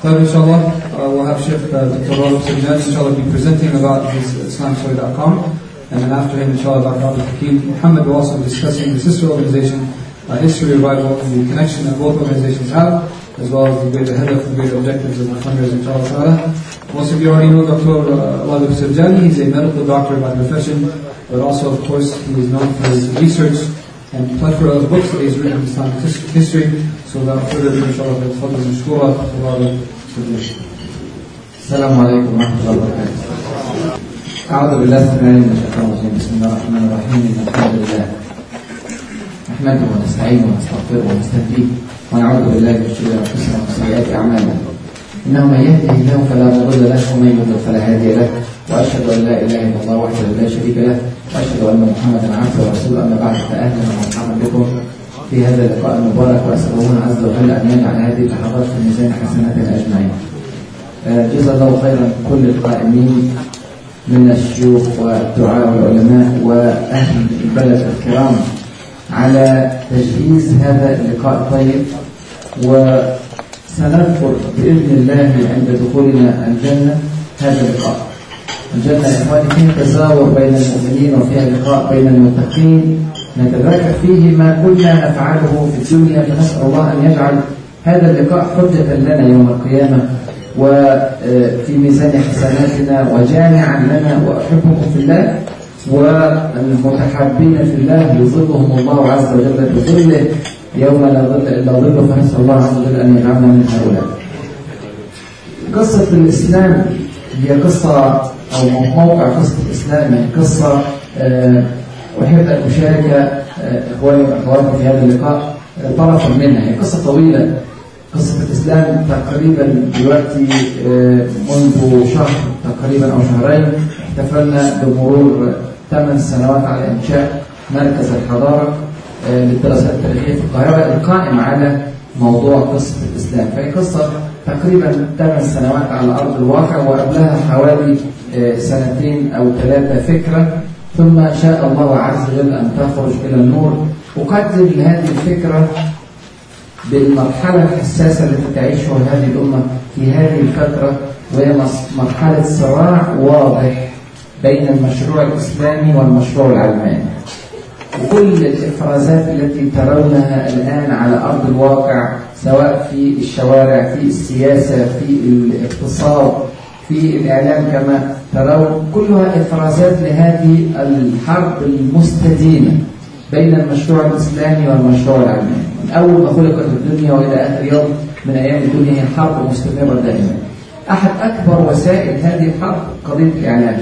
طيب inshallah uh, we'll have Sheikh uh, Dr. Rahul Sirjan inshallah be presenting about his IslamStory.com and then after him inshallah Dr. Abdul Hakim Muhammad will also be discussing the sister organization uh, history revival and the connection that both organizations have as well as the greater header the greater objectives of the fundraising inshallah ta'ala. Most of you already know Dr. Rahul Sirjani he's a medical doctor by profession but also of course he is known for his research and plethora of books that he's written in Islamic history so without further ado inshallah تفضل مشكورا Dr. Rahul Sirjani السلام عليكم ورحمة الله وبركاته. أعوذ بالله السميع من الشيطان الرجيم، بسم الله الرحمن الرحيم، إن الحمد لله نحمده ونستعينه ونستغفره ونستهديه ونعوذ بالله من شرور أنفسنا وسيئات أعمالنا. إنه من يهده الله فلا مضل له ومن يضلل فلا هادي له وأشهد أن لا إله إلا الله وحده لا شريك له وأشهد أن محمدا عبده ورسوله أما بعد فأهلا ومرحبا بكم في هذا اللقاء المبارك وأسأل الله عز وجل أن يجعل هذه اللحظات في ميزان حسناتنا أجمعين. جزا الله خيرا كل القائمين من الشيوخ والدعاء والعلماء وأهل البلد الكرام على تجهيز هذا اللقاء الطيب وسنذكر بإذن الله عند دخولنا الجنة هذا اللقاء الجنة يا إخواني فيها تزاور بين المؤمنين وفيها لقاء بين المتقين نتذاكر فيه ما كنا نفعله في الدنيا فنسأل الله أن يجعل هذا اللقاء حجة لنا يوم القيامة وفي ميزان حسناتنا وجامعا لنا وأحبكم في الله والمتحابين في الله يظلهم الله عز وجل بظله يوم لا ظل إلا ظله فنسأل الله عز وجل أن يجعلنا من هؤلاء قصة الإسلام هي قصة أو موقع قصة الإسلام هي قصة أحب أن أشارك إخواني وأخواتي في هذا اللقاء طرفا منها هي قصة طويلة قصة الإسلام تقريبا دلوقتي منذ شهر تقريبا أو شهرين احتفلنا بمرور ثمان سنوات على إنشاء مركز الحضارة للدراسات التاريخية في القاهرة القائم على موضوع قصة الإسلام فهي قصة تقريبا ثمان سنوات على أرض الواقع وقبلها حوالي سنتين أو ثلاثة فكرة ثم شاء الله عز وجل أن تخرج إلى النور أقدم لهذه الفكرة بالمرحلة الحساسة التي تعيشها هذه الأمة في هذه الفترة وهي مرحلة صراع واضح بين المشروع الإسلامي والمشروع العلماني وكل الإفرازات التي ترونها الآن على أرض الواقع سواء في الشوارع في السياسة في الاقتصاد في الإعلام كما ترون كلها إفرازات لهذه الحرب المستديمة بين المشروع الإسلامي والمشروع العلماني من أول ما خلقت الدنيا وإلى آخر يوم من أيام الدنيا هي حرب مستمرة دائما أحد أكبر وسائل هذه الحرب قضية الإعلام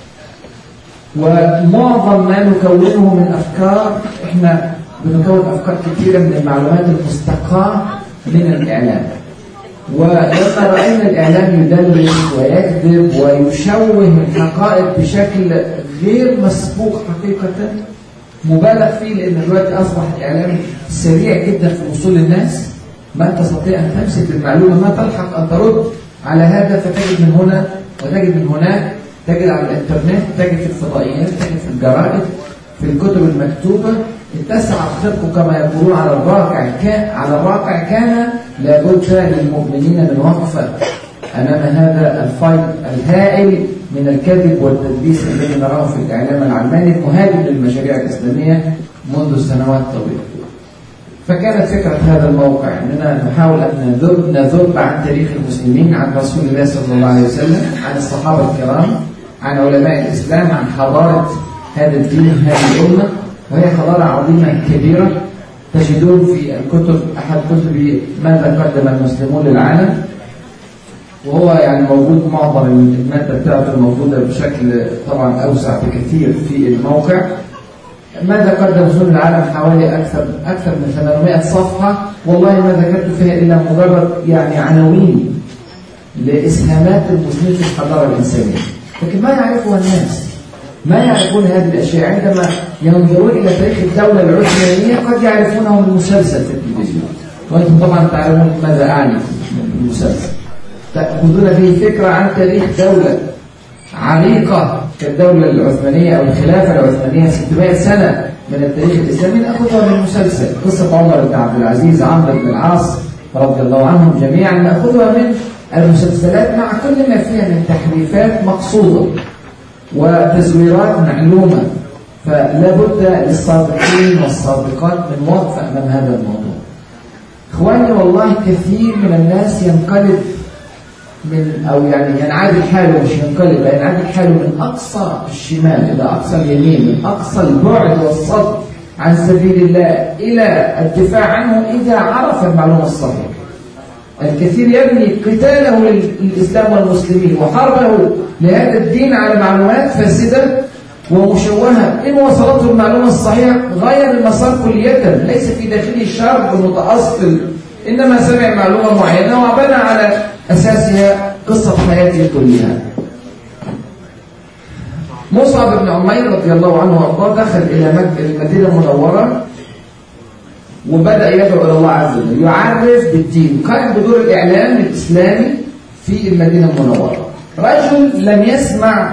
ومعظم ما نكونه من أفكار إحنا بنكون أفكار كثيرة من المعلومات المستقاة من الإعلام ولما رأينا الإعلام يدلس ويكذب ويشوه الحقائق بشكل غير مسبوق حقيقة مبالغ فيه لأن دلوقتي أصبح الإعلام سريع جدا في وصول الناس ما تستطيع أن تمسك المعلومة ما تلحق أن ترد على هذا فتجد من هنا وتجد من هناك تجد على الإنترنت تجد في الفضائيات تجد في الجرائد في الكتب المكتوبة اتسع الخلق كما يقولون على الواقع كان على الواقع كان لابد للمؤمنين من وقفة أمام هذا الفايت الهائل من الكذب والتدليس الذي نراه في الإعلام العلماني المهاجم للمشاريع الإسلامية منذ سنوات طويلة فكانت فكرة هذا الموقع أننا نحاول أن نذب نذب عن تاريخ المسلمين عن رسول الله صلى الله عليه وسلم عن الصحابة الكرام عن علماء الإسلام عن حضارة هذا الدين هذه الأمة وهي حضارة عظيمة كبيرة تجدون في الكتب أحد كتب ماذا قدم المسلمون للعالم وهو يعني موجود معظم المادة بتاعته موجودة بشكل طبعا أوسع بكثير في الموقع ماذا قدم مسلمون العالم حوالي أكثر أكثر من 800 صفحة والله ما ذكرت فيها إلا مجرد يعني عناوين لإسهامات المسلمين في الحضارة الإنسانية لكن ما يعرفها الناس ما يعرفون هذه الأشياء عندما ينظرون إلى تاريخ الدولة العثمانية قد يعرفونه من مسلسل في التلفزيون وأنتم طبعا تعلمون ماذا أعني بالمسلسل تأخذون به فكرة عن تاريخ دولة عريقة كالدولة العثمانية أو الخلافة العثمانية 600 سنة من التاريخ الإسلامي نأخذها من مسلسل قصة عمر بن عبد العزيز عمرو بن العاص رضي الله عنهم جميعا نأخذها من المسلسلات مع كل ما فيها من تحريفات مقصودة وتزويرات معلومة فلا بد للصادقين والصادقات من وقفة أمام هذا الموضوع إخواني والله كثير من الناس ينقلب من أو يعني ينعدل حاله مش ينقلب ينعدل حاله من أقصى الشمال إلى أقصى اليمين من أقصى البعد والصد عن سبيل الله إلى الدفاع عنه إذا عرف المعلومة الصحيحة الكثير يبني قتاله للإسلام والمسلمين وحربه لهذا الدين على معلومات فاسدة ومشوهة إن وصلته المعلومة الصحيحة غير المسار كلية ليس في داخله شر متأصل إنما سمع معلومة معينة وبنى على أساسها قصة حياته كلها مصعب بن عمير رضي الله عنه وارضاه دخل إلى المدينة المنورة وبدأ يدعو إلى الله عز وجل يعرف بالدين قام بدور الإعلام الإسلامي في المدينة المنورة رجل لم يسمع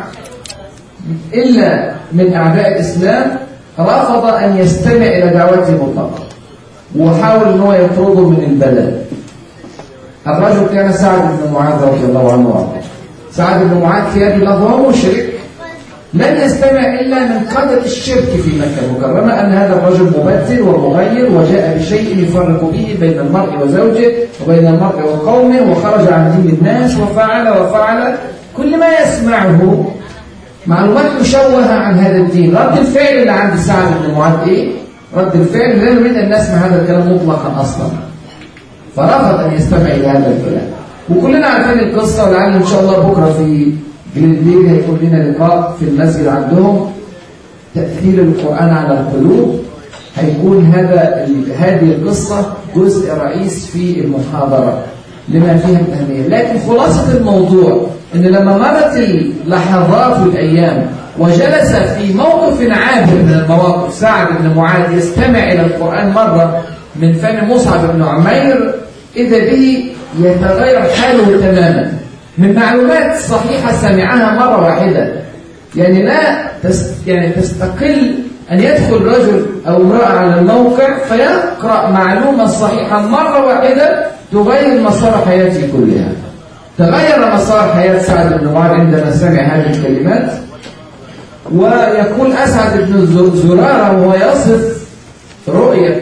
إلا من أعداء الإسلام رفض أن يستمع إلى دعوته مطلقا وحاول أن هو يطرده من البلد الرجل كان سعد بن معاذ رضي الله عنه وارضاه سعد بن معاذ في هذه اللحظة هو مشرك لن يستمع إلا من قدر الشرك في مكة المكرمة أن هذا الرجل مبتل ومغير وجاء بشيء يفرق به بين المرء وزوجه وبين المرء وقومه وخرج عن دين الناس وفعل وفعل كل ما يسمعه معلومات مشوهة عن هذا الدين رد الفعل اللي عند سعد بن معاذ إيه؟ رد الفعل لا نريد أن نسمع هذا الكلام مطلقا أصلا فرفض أن يستمع إلى هذا الكلام وكلنا عارفين القصة ولعل إن شاء الله بكرة في بالليل هيكون لنا لقاء في المسجد عندهم تأثير القرآن على القلوب هيكون هذا هذه القصة جزء رئيس في المحاضرة لما فيها من أهمية لكن خلاصة الموضوع أن لما مرت اللحظات والأيام وجلس في موقف عابر من المواقف سعد بن معاذ يستمع إلى القرآن مرة من فم مصعب بن عمير إذا به يتغير حاله تماما من معلومات صحيحة سمعها مرة واحدة يعني لا تست يعني تستقل أن يدخل رجل أو امرأة على الموقع فيقرأ معلومة صحيحة مرة واحدة تغير مسار حياته كلها تغير مسار حياة سعد بن معاذ عندما سمع هذه الكلمات ويقول أسعد بن زرارة وهو يصف رؤية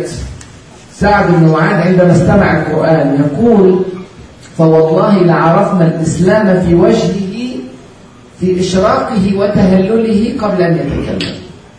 سعد بن معاذ عندما استمع القرآن يقول فوالله لعرفنا الإسلام في وجهه في إشراقه وتهلله قبل أن يتكلم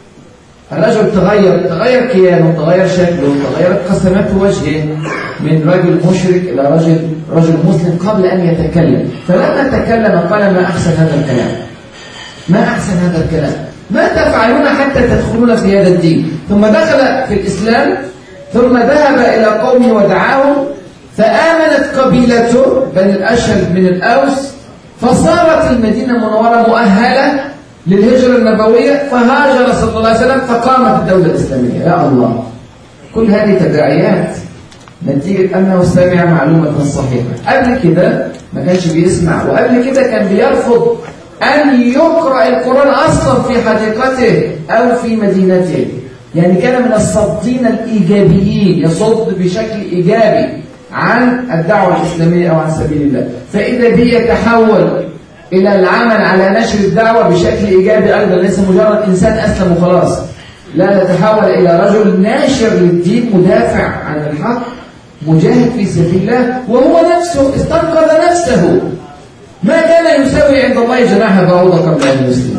الرجل تغير تغير كيانه تغير شكله تغيرت قسمات وجهه من رجل مشرك إلى رجل رجل مسلم قبل أن يتكلم فلما تكلم قال ما أحسن هذا الكلام ما أحسن هذا الكلام ما تفعلون حتى تدخلون في هذا الدين ثم دخل في الإسلام ثم ذهب إلى قومه ودعاهم فآمنت قبيلته بني الأشهل من الأوس فصارت المدينة المنورة مؤهلة للهجرة النبوية فهاجر صلى الله عليه وسلم فقامت الدولة الإسلامية يا الله كل هذه تداعيات نتيجة أنه سمع معلومة صحيحة قبل كده ما كانش بيسمع وقبل كده كان بيرفض أن يقرأ القرآن أصلا في حديقته أو في مدينته يعني كان من الصدين الإيجابيين يصد بشكل إيجابي عن الدعوة الإسلامية أو عن سبيل الله فإذا به يتحول إلى العمل على نشر الدعوة بشكل إيجابي أيضا ليس مجرد إنسان أسلم وخلاص لا نتحول إلى رجل ناشر للدين مدافع عن الحق مجاهد في سبيل الله وهو نفسه استنقذ نفسه ما كان يساوي عند الله جناح بعوضة قبل أن يسلم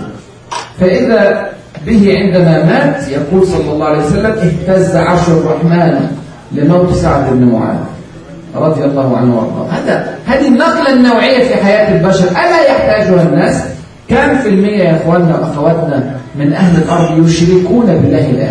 فإذا به عندما مات يقول صلى الله عليه وسلم اهتز عرش الرحمن لموت سعد بن معاذ رضي الله عنه وارضاه هذا هذه النقلة النوعية في حياة البشر ألا يحتاجها الناس كم في المية يا إخواننا وأخواتنا من أهل الأرض يشركون بالله الآن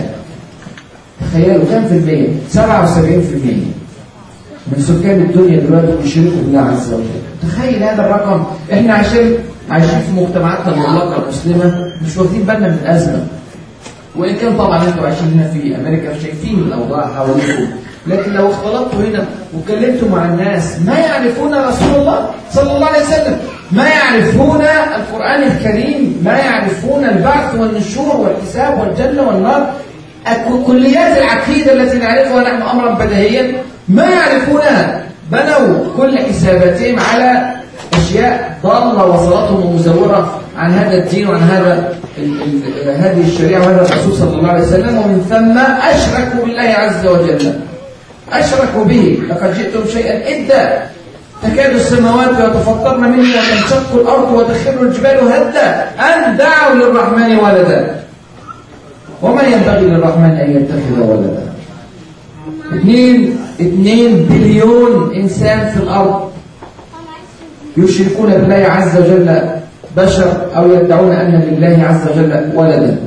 تخيلوا كم في المية 77 في المية من سكان الدنيا دلوقتي يشركوا بالله عز وجل تخيل هذا الرقم احنا عشان عايشين في مجتمعاتنا المغلقة المسلمة مش واخدين بالنا من الأزمة وإن كان طبعا انتوا عايشين هنا في أمريكا شايفين الأوضاع حواليكم لكن لو اختلطتوا هنا وكلمتوا مع الناس ما يعرفون رسول الله صلى الله عليه وسلم ما يعرفون القرآن الكريم ما يعرفون البعث والنشور والحساب والجنة والنار كليات العقيدة التي نعرفها نحن أمرا بديهيا ما يعرفونها بنوا كل حساباتهم على أشياء ضالة وصلتهم ومزورة عن هذا الدين وعن هذا ال- ال- هذه الشريعة وهذا الرسول صلى الله عليه وسلم ومن ثم أشركوا بالله عز وجل أشركوا به لقد جئتم شيئا إدا تكاد السماوات يتفطرن منه وتنشق الأرض وتخر الجبال هدا أن دعوا للرحمن ولدا وما ينبغي للرحمن أن يتخذ ولدا اثنين اثنين بليون إنسان في الأرض يشركون بالله عز وجل بشر أو يدعون أن لله عز وجل ولدا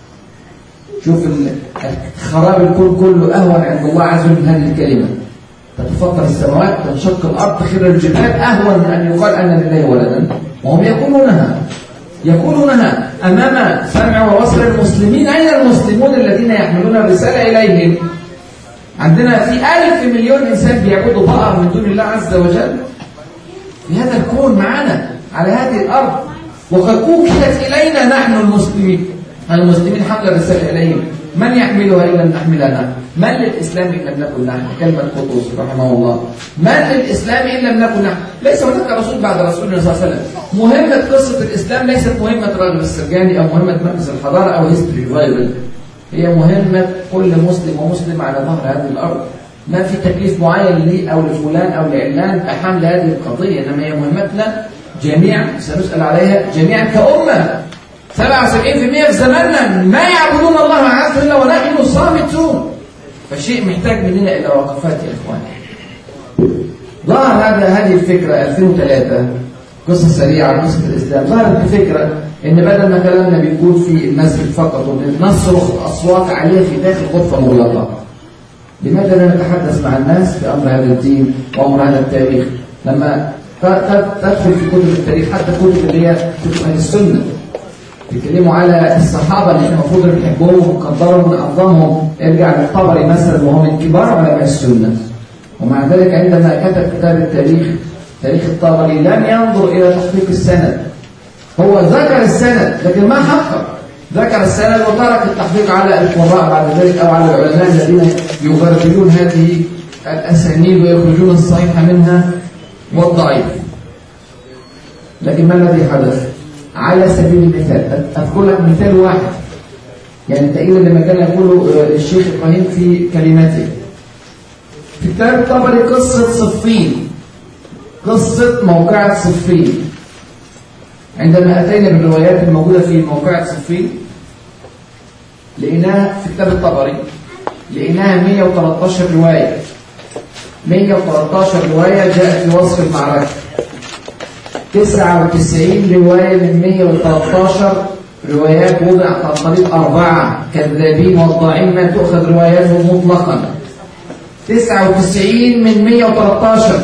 شوف ال- خراب الكون كله أهون عند الله عز وجل من هذه الكلمة تتفطر السماوات تنشق الأرض تخر الجبال أهون من أن يقال أن لله ولدا وهم يقولونها يقولونها أمام سمع وبصر المسلمين أين المسلمون الذين يحملون الرسالة إليهم عندنا في ألف مليون إنسان بيعبدوا بقر من دون الله عز وجل في هذا الكون معنا على هذه الأرض وقد أوكلت إلينا نحن المسلمين المسلمين حمل الرسالة إليهم من يحملها إلا أن نحملها نحن من للإسلام إن لم نكن نحن كلمة قطوس رحمه الله من للإسلام إن لم نكن نحن ليس هناك رسول بعد رسولنا صلى الله عليه وسلم مهمة قصة الإسلام ليست مهمة راغب السرجاني أو مهمة مركز الحضارة أو هيستوري ريفايفل هي مهمة كل مسلم ومسلم على ظهر هذه الأرض ما في تكليف معين لي أو لفلان أو لعلان بحمل هذه القضية إنما هي مهمتنا جميعا سنسأل عليها جميعا كأمة 77% في زماننا ما يعبدون الله عز وجل ونحن صامتون فالشيء محتاج مننا إلى وقفات يا إخواني ظهر هذا هذه الفكرة 2003 قصة سريعة قصة الإسلام ظهرت بفكرة إن بدل ما كلامنا بيكون في المسجد فقط ونصرخ أصوات عالية في داخل غرفة مغلقة لماذا لا نتحدث مع الناس في أمر هذا الدين وأمر هذا التاريخ لما ت- ت- تدخل في كتب التاريخ حتى كتب اللي هي كتب أهل السنة بيتكلموا على الصحابة اللي احنا المفروض بنحبهم ونقدرهم ونعظمهم ارجع للطبري مثلا وهو من كبار علماء السنة ومع ذلك عندما كتب كتاب التاريخ تاريخ الطبري لم ينظر إلى تحقيق السند هو ذكر السند لكن ما حقق ذكر السند وترك التحقيق على القراء بعد ذلك أو على العلماء الذين يغربلون هذه الأسانيد ويخرجون الصحيح منها والضعيف لكن ما الذي حدث؟ على سبيل المثال أذكر لك مثال واحد يعني تقريبا لما كان يقول الشيخ إبراهيم في كلماته في كتاب الطبري قصة صفين قصة موقعة صفين عندما أتينا بالروايات الموجودة في موقعة صفين لقيناها في كتاب الطبري لقيناها 113 رواية 113 رواية جاء في وصف المعركة 99 رواية من 113 روايات وضعت عن طريق أربعة كذابين وضاعين ما تؤخذ رواياتهم مطلقا 99 من 113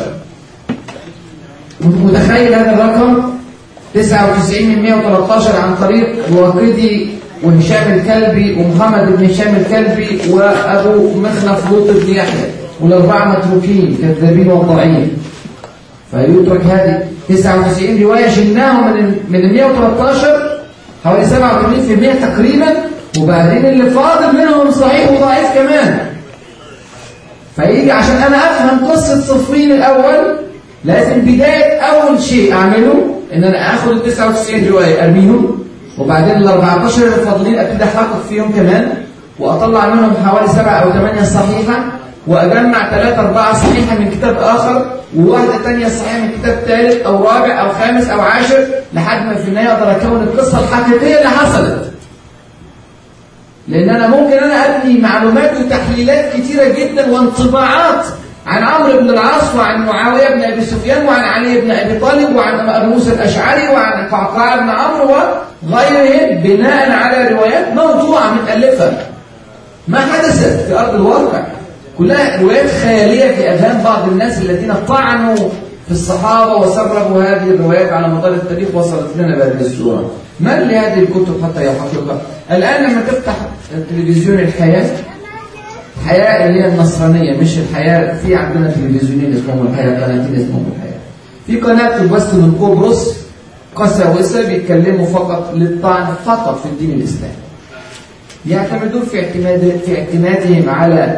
متخيل هذا الرقم 99 من 113 عن طريق الواقدي وهشام الكلبي ومحمد بن هشام الكلبي وابو مخنف لوط بن يحيى والاربعه متروكين كذابين وضاعين فيترك هذه 99 روايه شلناهم من من ال 113 حوالي 87% تقريبا وبعدين اللي فاضل منهم صحيح وضعيف كمان فيجي عشان انا افهم قصه صفين الاول لازم بدايه اول شيء اعمله ان انا اخد ال 99 روايه ارميهم وبعدين ال 14 اللي فاضلين ابتدي احقق فيهم كمان واطلع منهم حوالي سبعه او ثمانيه صحيحه واجمع ثلاثه اربعه صحيحه من كتاب اخر وواحده ثانيه صحيحه من كتاب ثالث او رابع او خامس او عاشر لحد ما في النهايه اقدر اكون القصه الحقيقيه اللي حصلت لان انا ممكن انا ابني معلومات وتحليلات كتيره جدا وانطباعات عن عمرو بن العاص وعن معاويه بن ابي سفيان وعن علي بن ابي طالب وعن ابي موسى الاشعري وعن قعقاع بن عمرو وغيرهم بناء على روايات موضوعه متالفه ما حدثت في ارض الواقع كلها روايات خياليه في اذهان بعض الناس الذين طعنوا في الصحابه وسربوا هذه الروايات على مدار التاريخ وصلت لنا بهذه الصوره من لهذه الكتب حتى يحققها الان لما تفتح تلفزيون الحياه الحياة اللي هي النصرانية مش الحياة في عندنا تلفزيونين اسمهم الحياة قناتين اسمهم الحياة في قناة تبث من قبرص قساوسة بيتكلموا فقط للطعن فقط في الدين الإسلامي يعتمدون في اعتماد في اعتمادهم على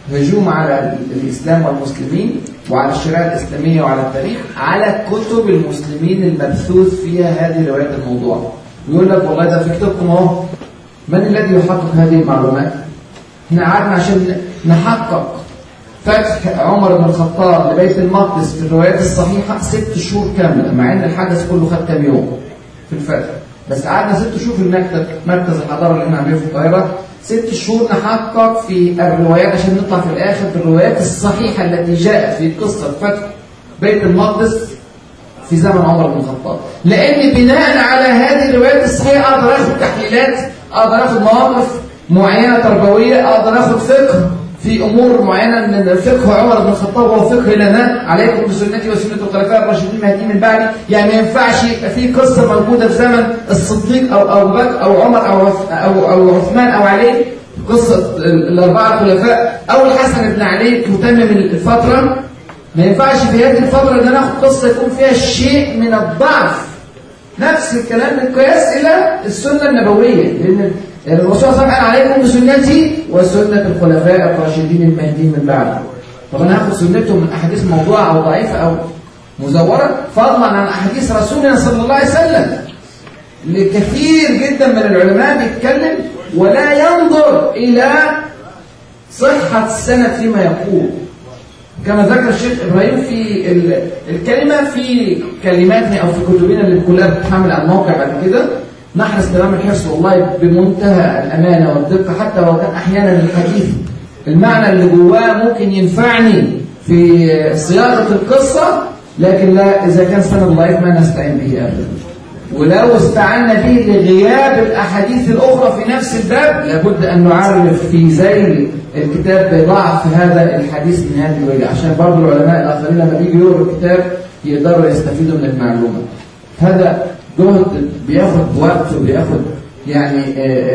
هجوم على الإسلام والمسلمين وعلى الشريعة الإسلامية وعلى التاريخ على كتب المسلمين المبثوث فيها هذه روايات الموضوع يقول لك والله ده في كتبكم اهو من الذي يحقق هذه المعلومات؟ احنا قعدنا عشان نحقق فتح عمر بن الخطاب لبيت المقدس في الروايات الصحيحة ست شهور كاملة مع ان الحدث كله خد كام يوم في الفتح بس قعدنا ست شهور في المكتب مركز الحضارة اللي احنا عاملينه في القاهرة ست شهور نحقق في الروايات عشان نطلع في الآخر بالروايات الصحيحة التي جاءت في قصة فتح بيت المقدس في زمن عمر بن الخطاب لأن بناء على هذه الروايات الصحيحة أقدر أخذ تحليلات أقدر أخذ مواقف معينة تربوية أقدر أخذ فقه في أمور معينة من فقه عمر بن الخطاب وهو فقه لنا عليكم بسنتي وسنة الخلفاء الراشدين المهديين من بعدي يعني ما ينفعش يبقى في قصة موجودة في زمن الصديق أو أبو بكر أو عمر أو أو أو عثمان أو علي قصة الأربعة الخلفاء أو الحسن بن علي تتمم الفترة ما ينفعش في هذه الفترة ان انا اخد قصة يكون فيها شيء من الضعف نفس الكلام القياس إلى السنة النبوية لأن الرسول صلى الله عليه وسلم قال عليكم بسنتي وسنة الخلفاء الراشدين المهديين من بعد طب أنا هاخد سنتهم من أحاديث موضوعة أو ضعيفة أو مزورة فضلا عن أحاديث رسولنا صلى الله عليه وسلم لكثير جدا من العلماء بيتكلم ولا ينظر إلى صحة السند فيما يقول كما ذكر الشيخ إبراهيم في الكلمة في كلماتنا أو في كتبنا اللي كلها بتتحمل على الموقع بعد كده نحرص تمام الحرص والله بمنتهى الأمانة والدقة حتى لو كان أحيانا الحديث المعنى اللي جواه ممكن ينفعني في صياغة القصة لكن لا إذا كان سند ضعيف ما نستعين به أبدا ولو استعنا به لغياب الأحاديث الأخرى في نفس الباب لابد أن نعرف في ذيل الكتاب بضعف هذا الحديث من هذه الوجه عشان برضه العلماء الآخرين لما بيجوا يقروا الكتاب يقدروا يستفيدوا من المعلومة هذا جهد بياخد وقت وبياخد يعني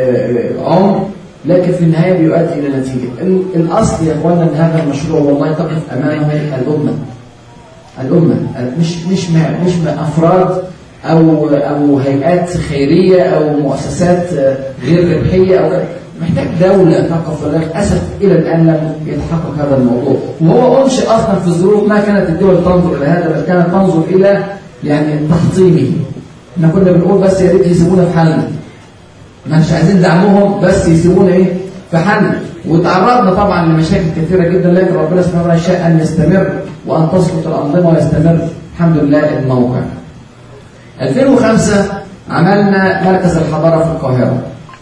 عمر لكن في النهاية بيؤدي إلى نتيجة الأصل يا أخوانا أن هذا المشروع والله تقف أمامه الأمة الأمة مش مش مش أفراد أو أو هيئات خيرية أو مؤسسات غير ربحية أو محتاج دولة تقف للأسف إلى الآن لم يتحقق هذا الموضوع وهو أنشئ أصلا في ظروف ما كانت الدول تنظر إلى هذا بل كانت تنظر إلى يعني تحطيمه احنا كنا بنقول بس يا ريت يسيبونا في حالنا مش عايزين دعمهم بس يسيبونا ايه في حالنا وتعرضنا طبعا لمشاكل كثيره جدا لكن ربنا سبحانه وتعالى شاء ان يستمر وان تسقط الانظمه ويستمر الحمد لله الموقع 2005 عملنا مركز الحضاره في القاهره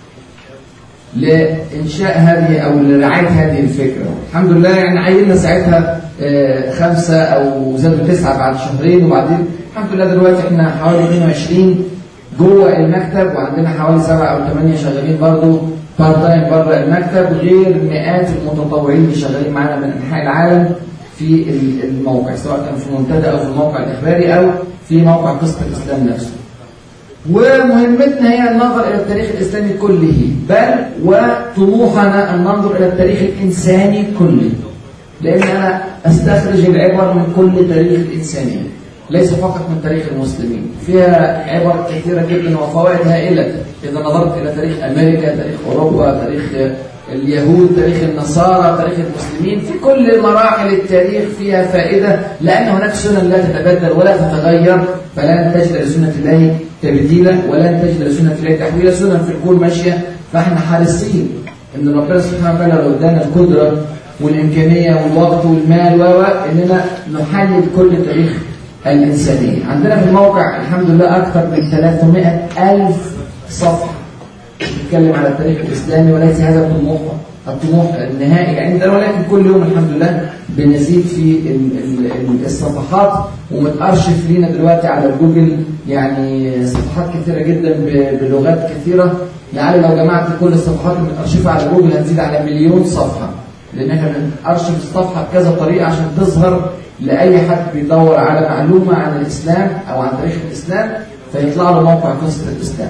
لإنشاء هذه أو لرعاية هذه الفكرة الحمد لله يعني عيننا ساعتها خمسة أو زادوا تسعة بعد شهرين وبعدين الحمد لله دلوقتي احنا حوالي 22 جوه المكتب وعندنا حوالي سبعة أو ثمانية شغالين برضه بارت تايم بره المكتب غير مئات المتطوعين اللي شغالين معانا من أنحاء العالم في الموقع سواء كان في منتدى أو في الموقع الإخباري أو في موقع قصة الإسلام نفسه ومهمتنا هي النظر إلى التاريخ الإسلامي كله بل وطموحنا أن ننظر إلى التاريخ الإنساني كله لأن أنا أستخرج العبر من كل تاريخ الإنسانية ليس فقط من تاريخ المسلمين فيها عبر كثيرة جدا وفوائد هائلة إذا نظرت إلى تاريخ أمريكا تاريخ أوروبا تاريخ اليهود تاريخ النصارى تاريخ المسلمين في كل مراحل التاريخ فيها فائدة لأن هناك سنن لا تتبدل ولا تتغير فلن تجد لسنة الله تبديلا ولن تجد لسنة الله تحويلا سنن في الكون ماشية فاحنا حريصين ان ربنا سبحانه وتعالى لو ادانا القدرة والإمكانية والوقت والمال و اننا نحلل كل تاريخ الإنسانية عندنا في الموقع الحمد لله أكثر من 300 ألف صفحة نتكلم على التاريخ الإسلامي وليس هذا الطموح الطموح النهائي عندنا ولكن كل يوم الحمد لله بنزيد في الصفحات ومتأرشف لينا دلوقتي على جوجل يعني صفحات كثيرة جدا بلغات كثيرة لعل لو جمعت كل الصفحات المتأرشفة على جوجل هنزيد على مليون صفحة لأن احنا بنأرشف الصفحة بكذا طريقة عشان تظهر لأي حد بيدور على معلومة عن الإسلام أو عن تاريخ الإسلام فيطلع له موقع قصة الإسلام.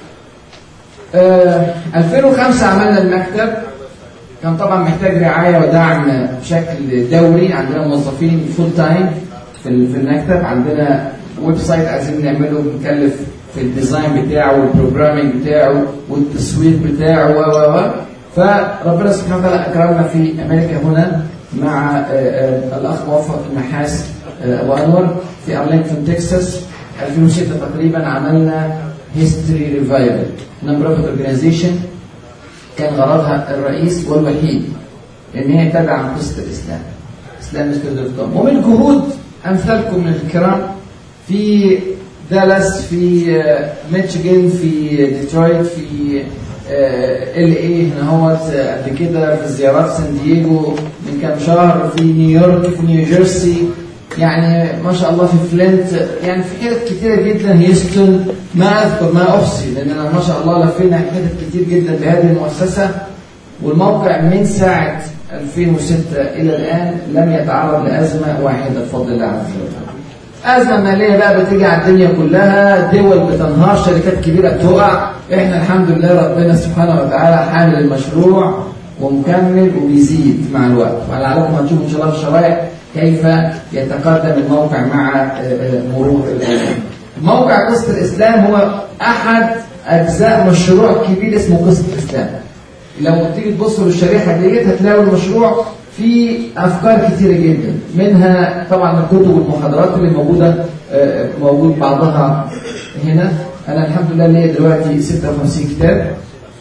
آه 2005 عملنا المكتب كان طبعا محتاج رعاية ودعم بشكل دوري عندنا موظفين فول تايم في المكتب عندنا ويب سايت عايزين نعمله بنكلف في الديزاين بتاعه والبروجرامينج بتاعه والتسويق بتاعه و و و فربنا سبحانه وتعالى اكرمنا في امريكا هنا مع آه، آه، الاخ موفق النحاس آه، ابو انور في ارلينغتون تكساس 2006 تقريبا عملنا هيستوري ريفايفل نمبر اوف اورجانيزيشن كان غرضها الرئيس والوحيد ان هي تدعم قصه الاسلام اسلام دوت كوم ومن جهود امثالكم من الكرام في دالاس في آه، ميشيغان في ديترويت في ال اي هنا هوت آه، قبل كده في زيارات سان دييغو من كام شهر في نيويورك في نيوجيرسي يعني ما شاء الله في فلنت يعني في حتت كتيرة جدا هيستون ما اذكر ما احصي لان انا ما شاء الله لفينا حتت كتير جدا بهذه المؤسسه والموقع من ساعه 2006 الى الان لم يتعرض لازمه واحده بفضل الله عز وجل. أزمة مالية بقى بتيجي على الدنيا كلها دول بتنهار شركات كبيرة بتقع احنا الحمد لله ربنا سبحانه وتعالى حامل المشروع ومكمل وبيزيد مع الوقت ولعلكم هتشوفوا ان شاء الله في الشرائح كيف يتقدم الموقع مع آه، آه، مرور الايام. موقع قصة الاسلام هو احد اجزاء مشروع كبير اسمه قصة الاسلام. لو تيجي تبصوا للشريحة ديت هتلاقوا المشروع فيه أفكار كتيرة جدا منها طبعا الكتب والمحاضرات اللي موجودة آه، موجود بعضها هنا أنا الحمد لله ليا دلوقتي 56 كتاب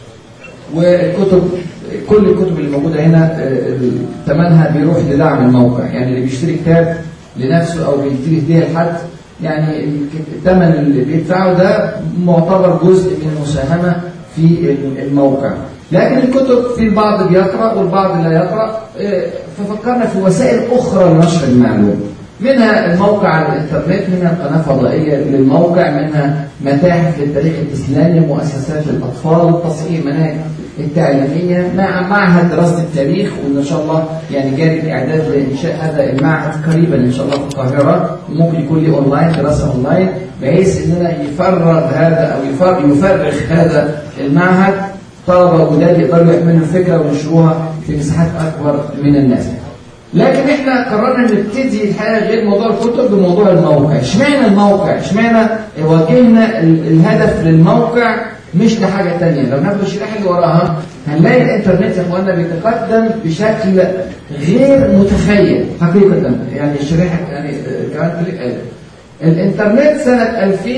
والكتب كل الكتب اللي موجودة هنا آه، ثمنها بيروح لدعم الموقع يعني اللي بيشتري كتاب لنفسه أو بيشتري هدية لحد يعني الثمن اللي بيدفعه ده معتبر جزء من المساهمة في الموقع لكن الكتب في البعض بيقرأ والبعض لا يقرأ آه، ففكرنا في وسائل أخرى لنشر المعلومة منها الموقع على الإنترنت منها قناة فضائية للموقع منها متاحف للتاريخ الإسلامي مؤسسات للأطفال تصحيح المناهج التعليمية مع معهد دراسة التاريخ وإن شاء الله يعني جاري الإعداد لإنشاء هذا المعهد قريبا إن شاء الله في القاهرة ممكن يكون لي أونلاين دراسة أونلاين بحيث إننا يفرغ هذا أو يفرغ, يفرغ هذا المعهد طلبة جداد يقدروا يحملوا الفكرة وينشروها في مساحات أكبر من الناس لكن احنا قررنا نبتدي الحقيقه غير موضوع الكتب بموضوع الموقع، اشمعنى الموقع؟ اشمعنى واجهنا ال- الهدف للموقع مش لحاجه ثانيه، لو ناخد الشريحه اللي وراها هنلاقي الانترنت يا اخوانا بيتقدم بشكل غير متخيل حقيقه يعني الشريحه يعني آه، كمان كليك آه. الانترنت سنه 2000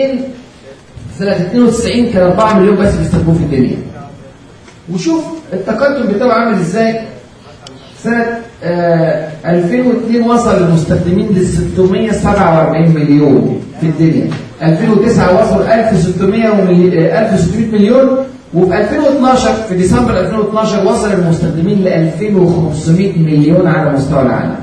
سنه 92 كان 4 مليون بس بيستخدموه في الدنيا. وشوف التقدم بتاعه عامل ازاي سنة آه 2002 وصل المستخدمين ل 647 مليون في الدنيا 2009 وصل 1600 وملي... آه 1600 مليون وفي 2012 في ديسمبر 2012 وصل المستخدمين ل 2500 مليون على مستوى العالم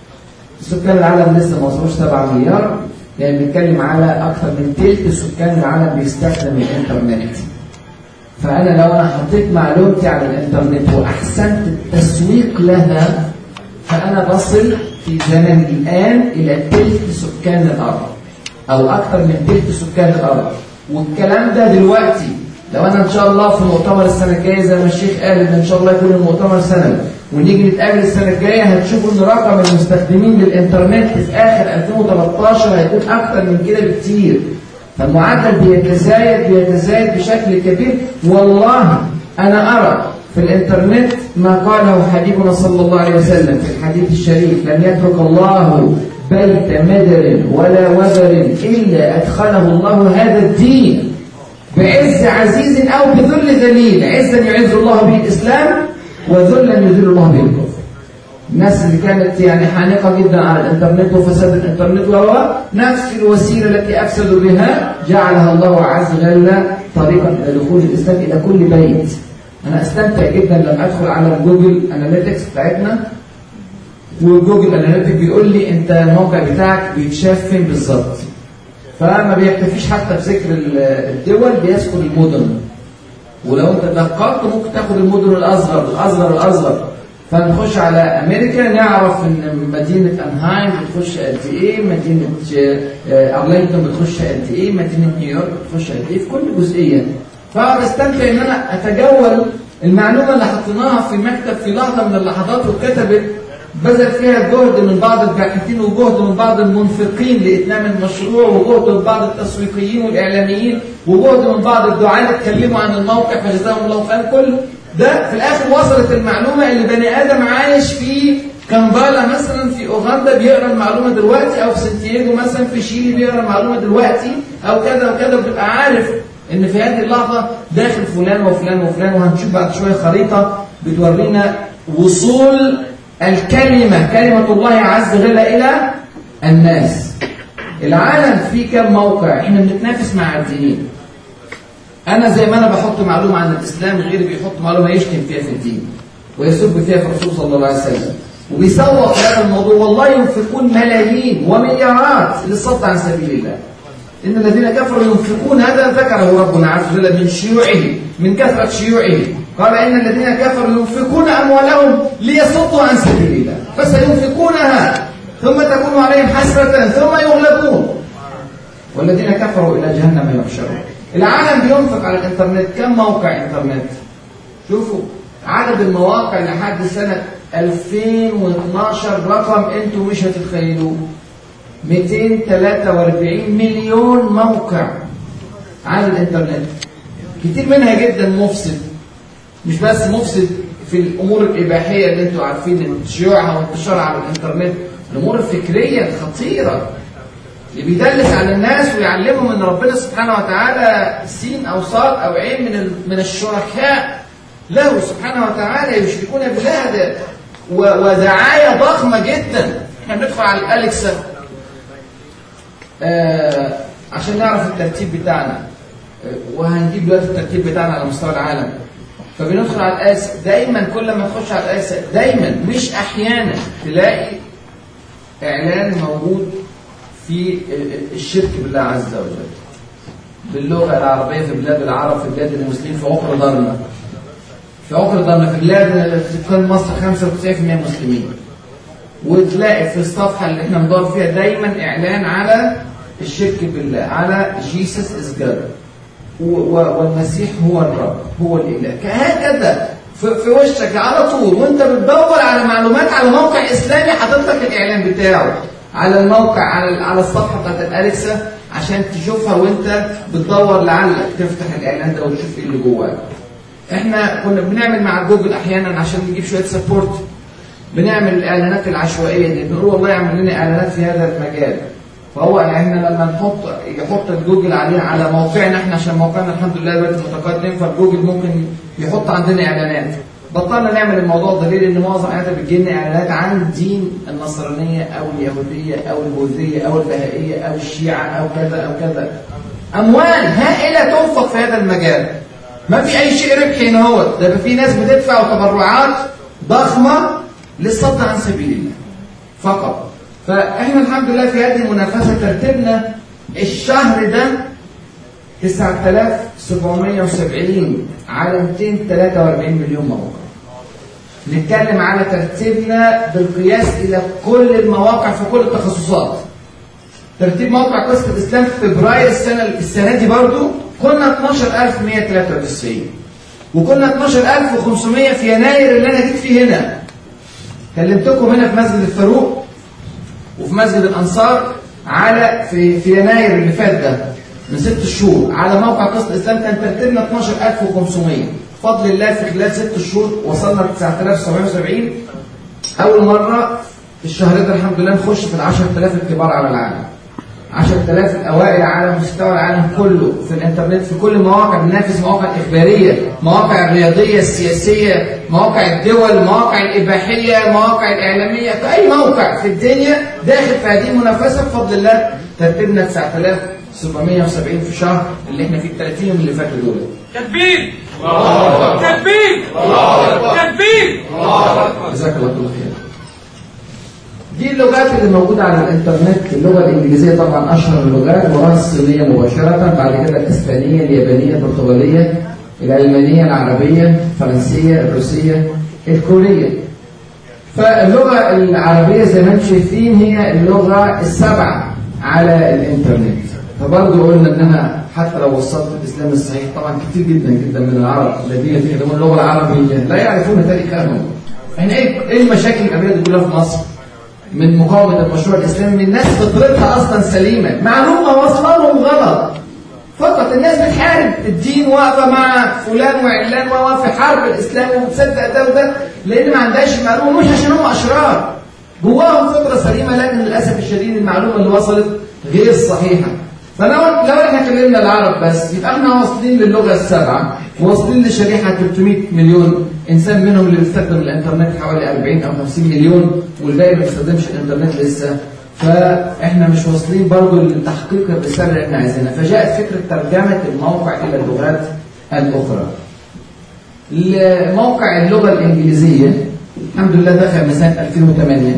سكان العالم لسه ما وصلوش 7 مليار يعني بنتكلم على اكثر من ثلث سكان العالم بيستخدم الانترنت فأنا لو أنا حطيت معلومتي على الإنترنت وأحسنت التسويق لها فأنا بصل في زمن الآن إلى ثلث سكان الأرض أو أكثر من ثلث سكان الأرض والكلام ده دلوقتي لو أنا إن شاء الله في مؤتمر السنة الجاية زي ما الشيخ قال إن إن شاء الله يكون المؤتمر سنوي ونيجي نتقابل السنة الجاية هتشوفوا إن رقم المستخدمين للإنترنت في آخر 2013 هيكون أكثر من كده بكتير فالمعدل بيتزايد بيتزايد بشكل كبير والله أنا أرى في الإنترنت ما قاله حبيبنا صلى الله عليه وسلم في الحديث الشريف لم يترك الله بيت مدر ولا وبر إلا أدخله الله هذا الدين بعز عزيز أو بذل ذليل عزا يعز الله به الإسلام وذلا يذل الله به الكفر الناس اللي كانت يعني حانقة جدا على الانترنت وفساد الانترنت وهو نفس الوسيلة التي أفسدوا بها جعلها الله عز وجل طريقا إلى دخول الإسلام إلى كل بيت أنا أستمتع جدا لما أدخل على جوجل أناليتكس بتاعتنا وجوجل أناليتكس بيقول لي أنت الموقع بتاعك بيتشاف فين بالظبط فما بيكتفيش حتى بذكر الدول بيذكر المدن ولو انت دققت ممكن تاخد المدن الاصغر الاصغر الاصغر فنخش على امريكا نعرف ان مدينه انهايم بتخش قد ايه مدينه ارلينتون بتخش قد ايه مدينه نيويورك بتخش قد ايه في كل جزئيه فبستمتع ان انا اتجول المعلومه اللي حطيناها في مكتب في لحظه من اللحظات واتكتبت بذل فيها جهد من بعض الباحثين وجهد من بعض المنفقين لاتمام المشروع وجهد من بعض التسويقيين والاعلاميين وجهد من بعض الدعاة اللي اتكلموا عن الموقع فجزاهم الله خير كل ده في الاخر وصلت المعلومه اللي بني ادم عايش في كامبالا مثلا في اوغندا بيقرا المعلومه دلوقتي او في سانتياغو مثلا في شيلي بيقرا المعلومه دلوقتي او كذا وكذا بتبقى عارف ان في هذه اللحظه داخل فلان وفلان وفلان وهنشوف بعد شويه خريطه بتورينا وصول الكلمه كلمه الله عز وجل الى الناس العالم فيه كم موقع احنا بنتنافس مع الدينين انا زي ما انا بحط معلومه عن الاسلام غيري بيحط معلومه يشتم فيها في الدين ويسب فيها في الرسول صلى الله عليه وسلم وبيسوق هذا الموضوع والله ينفقون ملايين ومليارات للصد عن سبيل الله إن الذين كفروا ينفقون هذا ذكره ربنا عز وجل من شيوعه من كثرة شيوعه قال إن الذين كفروا ينفقون أموالهم ليصدوا عن سبيل الله فسينفقونها ثم تكون عليهم حسرة ثم يغلبون والذين كفروا إلى جهنم يحشرون العالم بينفق على الإنترنت كم موقع إنترنت شوفوا عدد المواقع لحد سنة 2012 رقم انتم مش هتتخيلوه 243 مليون موقع على الانترنت كتير منها جدا مفسد مش بس مفسد في الامور الاباحيه اللي انتم عارفين شيوعها وانتشارها على الانترنت الامور الفكريه الخطيره اللي بيدلس على الناس ويعلمهم ان ربنا سبحانه وتعالى سين او صاد او عين من من الشركاء له سبحانه وتعالى يشركون بالله ودعايه ضخمه جدا احنا بندخل على الاليكسا آه عشان نعرف الترتيب بتاعنا آه وهنجيب دلوقتي الترتيب بتاعنا على مستوى العالم فبندخل على الآيس دايما كل ما تخش على الآيس دايما مش أحيانا تلاقي إعلان موجود في الشرك بالله عز وجل باللغة العربية في بلاد العرب في بلاد المسلمين في عقر ضرنا في عقر ضرنا في بلاد سكان مصر 95% مسلمين وتلاقي في الصفحة اللي احنا بندور فيها دايما اعلان على الشرك بالله على جيسس از جاد والمسيح هو الرب هو الاله هكذا في, في وشك على طول وانت بتدور على معلومات على موقع اسلامي حاطط لك الاعلان بتاعه على الموقع على على الصفحه بتاعت الاليكسا عشان تشوفها وانت بتدور لعلك تفتح الاعلان ده وتشوف ايه اللي جواه احنا كنا بنعمل مع جوجل احيانا عشان نجيب شويه سبورت بنعمل الاعلانات العشوائيه دي بنقول والله اعمل لنا اعلانات في هذا المجال فهو احنا لما نحط يحط جوجل علينا على موقعنا احنا عشان موقعنا الحمد لله دلوقتي متقدم فجوجل ممكن يحط عندنا اعلانات بطلنا نعمل الموضوع ده ليه؟ لان معظم الاعلانات بتجي لنا اعلانات عن دين النصرانيه او اليهوديه او البوذيه او البهائيه او الشيعه او كذا او كذا اموال هائله تنفق في هذا المجال ما في اي شيء ربحي هنا هو ده في ناس بتدفع تبرعات ضخمه للصد عن سبيل الله فقط فاحنا الحمد لله في هذه المنافسه ترتيبنا الشهر ده 9770 على 243 مليون موقع نتكلم على ترتيبنا بالقياس الى كل المواقع في كل التخصصات ترتيب موقع قصه الاسلام في فبراير السنه السنه دي برضو كنا 12193 وكنا 12500 في يناير اللي انا جيت فيه هنا كلمتكم هنا في مسجد الفاروق وفي مسجد الانصار على في في يناير اللي فات ده من ست شهور على موقع قصة الإسلام كان ترتيبنا 12500 بفضل الله في خلال ست شهور وصلنا ل 9770 أول مرة في الشهر ده الحمد لله نخش في ال 10000 الكبار على العالم 10000 الأوائل على مستوى العالم كله في الإنترنت في كل المواقع بننافس مواقع الإخبارية مواقع الرياضية السياسية مواقع الدول مواقع الإباحية مواقع الإعلامية في أي موقع في الدنيا داخل في هذه المنافسة بفضل الله ترتيبنا 9000 770 في شهر اللي احنا فيه ال 30 يوم اللي فاتوا دول تكبير تكبير تكبير جزاك الله كل خير دي اللغات اللي موجودة على الانترنت اللغة الانجليزية طبعا اشهر اللغات وراها الصينية مباشرة بعد كده الاسبانية اليابانية البرتغالية الالمانية العربية الفرنسية الروسية الكورية فاللغة العربية زي ما انتم شايفين هي اللغة السبعة على الانترنت فبرضه قلنا انها حتى لو وصلت الاسلام الصحيح طبعا كتير جدا جدا من العرب الذين يتكلمون اللغه العربيه لا يعرفون تاريخهم احنا ايه ايه المشاكل الكبيره دي كلها في مصر من مقاومه المشروع الاسلامي من ناس فطرتها اصلا سليمه معلومه واصله لهم غلط فقط الناس بتحارب الدين واقفه مع فلان وعلان وواقفه في حرب الاسلام وبتصدق ده وده لان ما عندهاش معلومه مش عشان هم اشرار جواهم فطره سليمه لكن للاسف الشديد المعلومه اللي وصلت غير صحيحه فلو لو احنا كلمنا العرب بس يبقى احنا واصلين للغه السبعه واصلين لشريحه 300 مليون انسان منهم اللي بيستخدم الانترنت حوالي 40 او 50 مليون والباقي ما بيستخدمش الانترنت لسه فاحنا مش واصلين برضه لتحقيق الرساله اللي احنا عايزينها فجاءت فكره ترجمه الموقع الى اللغات الاخرى موقع اللغه الانجليزيه الحمد لله دخل من سنه 2008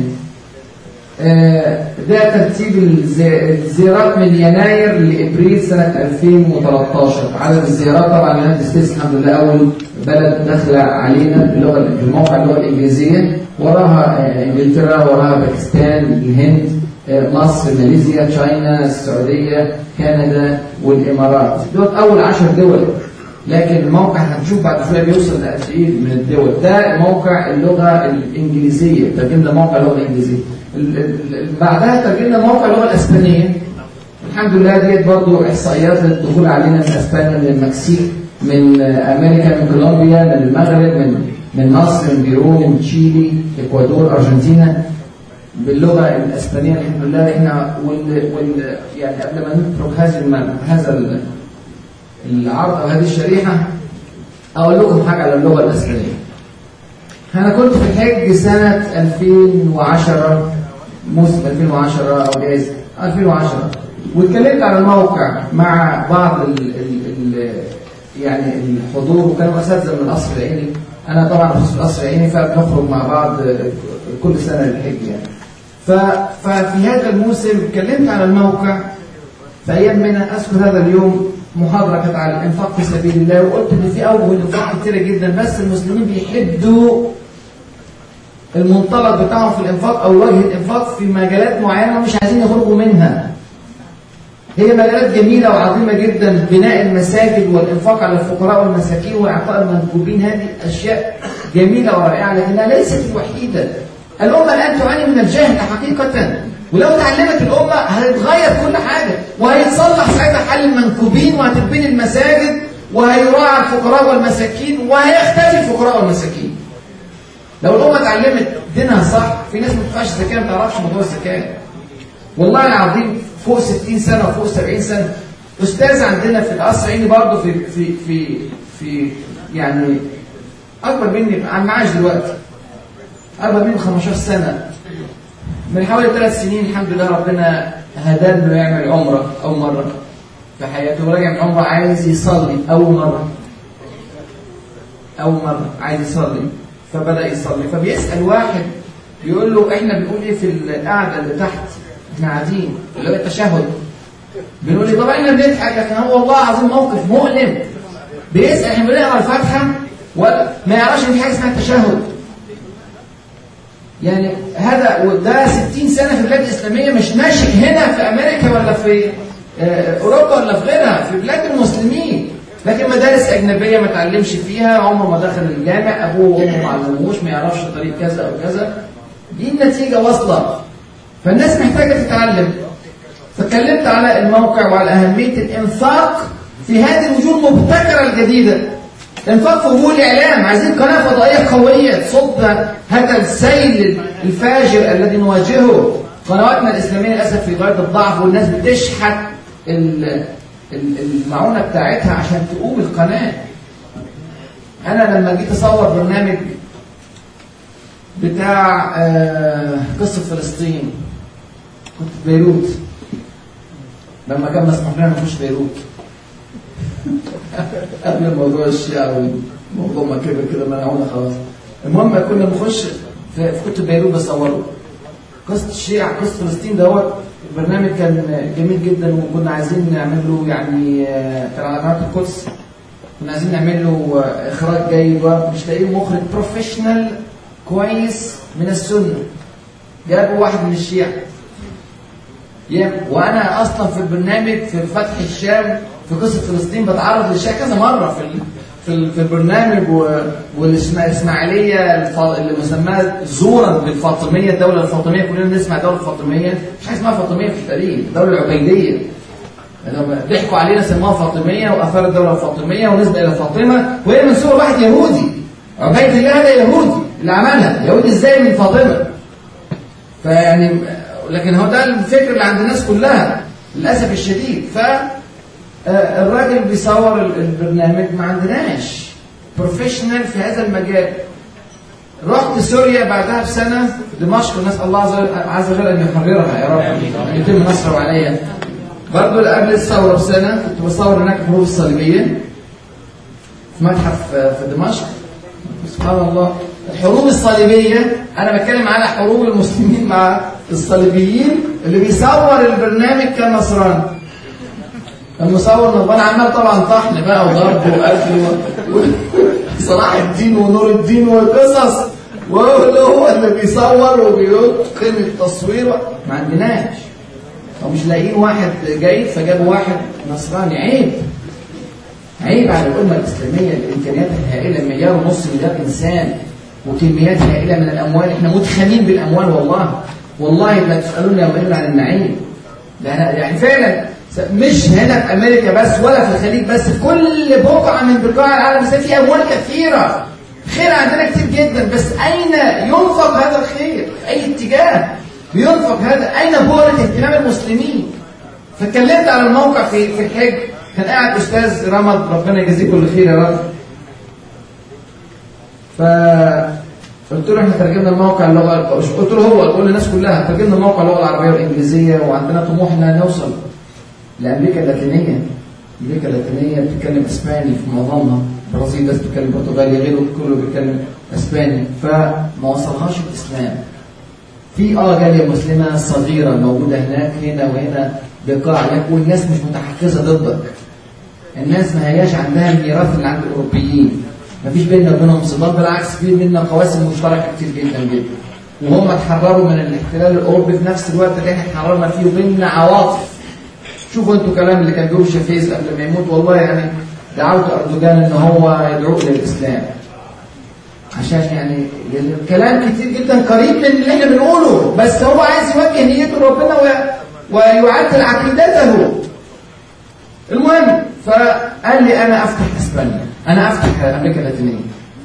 آه، ده ترتيب الزي- الزيارات من يناير لابريل سنه 2013 عدد الزيارات طبعا يونايتد ستيتس الحمد لله اول بلد داخله علينا باللغه بالموقع اللغه الانجليزيه وراها آه، انجلترا وراها باكستان الهند آه، مصر ماليزيا تشاينا السعوديه كندا والامارات دول اول 10 دول لكن الموقع هنشوف بعد شويه بيوصل لقد ايه من الدول ده موقع اللغه الانجليزيه ترجمنا موقع اللغه الانجليزيه ال- ال- ال- بعدها ترجمنا موقع اللغه الاسبانيه الحمد لله ديت برضو احصائيات للدخول علينا من اسبانيا من المكسيك من آه، امريكا من كولومبيا من المغرب من من مصر من بيرو من تشيلي اكوادور ارجنتينا باللغه الاسبانيه الحمد لله احنا وال, وال يعني قبل ما نترك هذه الم- هذا ال- العرض او هذه الشريحه اقول لكم حاجه على اللغه الاسبانيه انا كنت في الحج سنه 2010 موسم 2010 او جايز 2010 واتكلمت على الموقع مع بعض ال ال ال يعني الحضور وكانوا اساتذه من القصر العيني انا طبعا في القصر العيني فبنخرج مع بعض كل سنه للحج يعني ف ففي هذا الموسم اتكلمت على الموقع في ايام منى اذكر هذا اليوم محاضره كانت على الانفاق في سبيل الله وقلت ان في اوجه الانفاق كتيره جدا بس المسلمين بيحدوا المنطلق بتاعهم في الانفاق او وجه الانفاق في مجالات معينه مش عايزين يخرجوا منها هي مجالات جميله وعظيمه جدا بناء المساجد والانفاق على الفقراء والمساكين واعطاء المنكوبين هذه اشياء جميله ورائعه لكنها ليست الوحيده الامه الان تعاني من الجهل حقيقه ولو تعلمت الامه هتتغير كل حاجه وهيتصلح ساعتها حل المنكوبين وهتتبني المساجد وهيراعى الفقراء والمساكين وهيختفي الفقراء والمساكين لو الامه اتعلمت دينها صح في ناس ما بتدفعش زكاه ما تعرفش موضوع الزكاه والله العظيم فوق 60 سنه وفوق 70 سنه استاذ عندنا في القصر عيني برضه في في في في يعني اكبر مني على المعاش دلوقتي اكبر مني ب 15 سنه من حوالي ثلاث سنين الحمد لله ربنا هداه انه يعمل عمره اول مره في حياته وراجع من عمره عايز يصلي اول مره اول مره عايز يصلي فبدا يصلي فبيسال واحد بيقول له احنا بنقول ايه في القعده اللي تحت احنا قاعدين اللي هو التشهد بنقول لي طبعا احنا بنضحك لكن هو والله العظيم موقف مؤلم بيسال احنا بنقرا الفاتحه وما يعرفش ان في حاجه اسمها التشهد يعني هذا وده 60 سنه في البلاد الاسلاميه مش ناشئ هنا في امريكا ولا في آه، اوروبا ولا في غيرها في بلاد المسلمين لكن مدارس اجنبيه ما تعلمش فيها عمره ما دخل الجامع ابوه وامه ما علموش ما يعرفش طريق كذا او كذا دي النتيجه واصله فالناس محتاجه تتعلم فاتكلمت على الموقع وعلى اهميه الانفاق في هذه الوجوه المبتكره الجديده انفاق في وجوه الاعلام عايزين قناه فضائيه قويه تصد هذا السيل الفاجر الذي نواجهه قنواتنا الاسلاميه للاسف في غايه الضعف والناس بتشحت ال- ال- المعونه بتاعتها عشان تقوم القناه انا لما جيت اصور برنامج بتاع آه، قصه فلسطين كنت في بيروت لما كان مسموح لنا نخش بيروت قبل موضوع الشيعة والموضوع ما كبر كده منعونا خلاص المهم كنا بنخش في في كنت بيروت بصوره قصة الشيعة قصة فلسطين دوت البرنامج كان جميل جدا وكنا عايزين نعمل له يعني آه، كان على قناة القدس كنا عايزين نعمل له آه، إخراج جيد مش لاقيين مخرج بروفيشنال كويس من السنة جابوا واحد من الشيعة يا- وانا اصلا في البرنامج في فتح الشام في قصه فلسطين بتعرض للشيعة كذا مره في ال- في ال- في البرنامج و- والاسماعيليه الف- اللي مسماها زورا بالفاطميه الدوله الفاطميه كلنا نسمع الدوله الفاطميه مش حاجه اسمها فاطميه في التاريخ الدوله العبيديه لما ضحكوا علينا سموها فاطميه واثار الدوله الفاطميه ونسبه الى فاطمه وهي من صور واحد يهودي عبيد الله ده يهودي اللي عملها يهودي ازاي من فاطمه فيعني لكن هو ده الفكر اللي عند الناس كلها للاسف الشديد ف آه، الراجل بيصور ال- البرنامج ما عندناش بروفيشنال في هذا المجال رحت سوريا بعدها بسنة في دمشق نسأل الله عز وجل- عز وجل أن يحررها يا رب أن يتم نصره عليها برضه قبل الثورة بسنة كنت بصور هناك الحروب الصليبية في متحف آه، في دمشق سبحان الله الحروب الصليبية أنا بتكلم على حروب المسلمين مع الصليبيين اللي بيصور البرنامج كان نصراني المصور نظام عمال طبعا طحن بقى وضرب وقتل و... و... صلاح الدين ونور الدين وقصص وهو اللي هو اللي بيصور وبيتقن التصوير و... ما عندناش او مش لاقيين واحد جيد فجابوا واحد نصراني عيب عيب على الأمة الإسلامية الإمكانيات الهائلة مليار ونص مليار إنسان وكميات هائلة من الأموال إحنا مدخنين بالأموال والله والله لا تسألون يومئذ عن النعيم ده أنا- يعني فعلا مش هنا في أمريكا بس ولا في الخليج بس في كل بقعة من بقاع العالم الإسلامي في أموال كثيرة خير عندنا كتير جدا بس أين ينفق هذا الخير؟ في أي اتجاه بينفق هذا؟ أين بؤرة اهتمام المسلمين؟ فاتكلمت على الموقع في في الحج كان قاعد استاذ رمض ربنا يجزيه كل خير يا رب ف قلت له احنا ترجمنا الموقع اللغه مش قلت له هو قول للناس كلها ترجمنا الموقع اللغه العربيه والانجليزيه وعندنا طموح ان نوصل لامريكا اللاتينيه امريكا اللاتينيه بتتكلم اسباني في معظمها البرازيل ناس بتتكلم برتغالي غيره كله بيتكلم اسباني فما وصلهاش الاسلام في اه جاليه مسلمه صغيره موجوده هناك هنا وهنا بقاع لك والناس مش متحفزه ضدك الناس ما هياش عندها الميراث اللي عند الاوروبيين ما فيش بيننا وبينهم صدام بالعكس في بيننا قواسم مشتركه كتير جدا جدا وهم اتحرروا من الاحتلال الاوروبي في نفس الوقت اللي احنا اتحررنا فيه وبيننا عواطف شوفوا انتوا كلام اللي كان بيقول شافيز قبل ما يموت والله يعني دعوت اردوغان ان هو يدعو للاسلام عشان يعني الكلام كتير جدا قريب من اللي احنا بنقوله بس هو عايز يوجه نيته لربنا و- ويعدل عقيدته المهم فقال لي انا افتح اسبانيا انا افتح امريكا اللاتينيه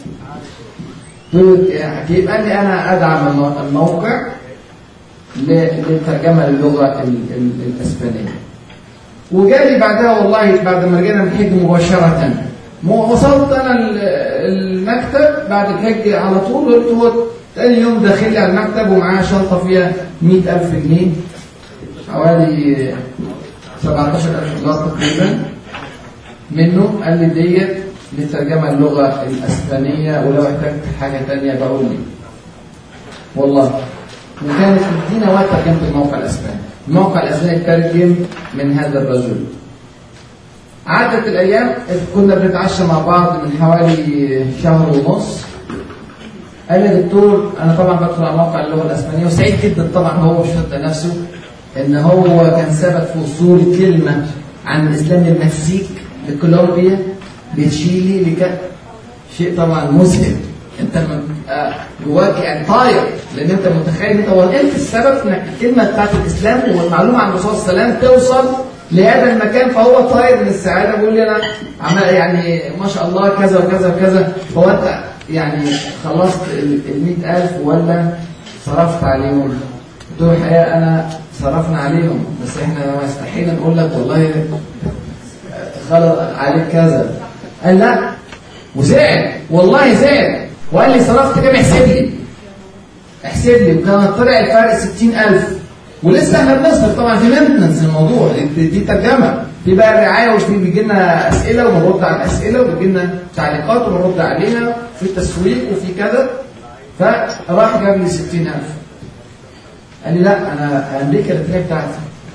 قلت يعني يبقى لي انا ادعم المو- الموقع ل- للترجمه للغه ال- ال- الاسبانيه وجالي بعدها والله بعد ما رجعنا من الحج مباشره مو- وصلت انا ال- المكتب بعد الحج على طول قلت هو تاني يوم داخل لي على المكتب ومعاه شنطه فيها 100000 جنيه حوالي 17000 دولار تقريبا منه قال لي ديت للترجمه اللغه الاسبانيه ولو احتجت حاجه تانية بقول لي والله وكانت مدينا وقت ترجمه الموقع الاسباني الموقع الاسباني ترجم من هذا الرجل عدت الايام كنا بنتعشى مع بعض من حوالي شهر ونص قال لي دكتور انا طبعا بدخل على موقع اللغه الاسبانيه وسعيد جدا طبعا هو شهد نفسه ان هو كان سبب في وصول كلمه عن الاسلام للمكسيك لكولومبيا لتشيلي لك شيء طبعا مذهل انت لما بتبقى جواك يعني طاير لان انت متخيل انت هو انت السبب في انك الكلمه بتاعت الاسلام والمعلومه عن الرسول صلى الله عليه وسلم توصل لهذا المكان فهو طاير من السعاده بيقول لي انا عمل يعني ما شاء الله كذا وكذا وكذا هو انت يعني خلصت ال 100000 ولا صرفت عليهم؟ قلت له الحقيقه انا صرفنا عليهم بس احنا ما استحينا نقول لك والله خلط عليك كذا قال لا وزعل والله زعل وقال لي صرفت كام احسب لي احسب لي وكان طلع الفرق 60000 ولسه احنا بنصرف طبعا في مينتنس الموضوع دي, دي ترجمه في بقى الرعايه وفي بيجي لنا اسئله وبنرد على الاسئله وبيجي لنا تعليقات وبنرد عليها في تسويق وفي كذا فراح جاب لي 60000 قال لي لا انا امريكا اللاتينيه بتاعتي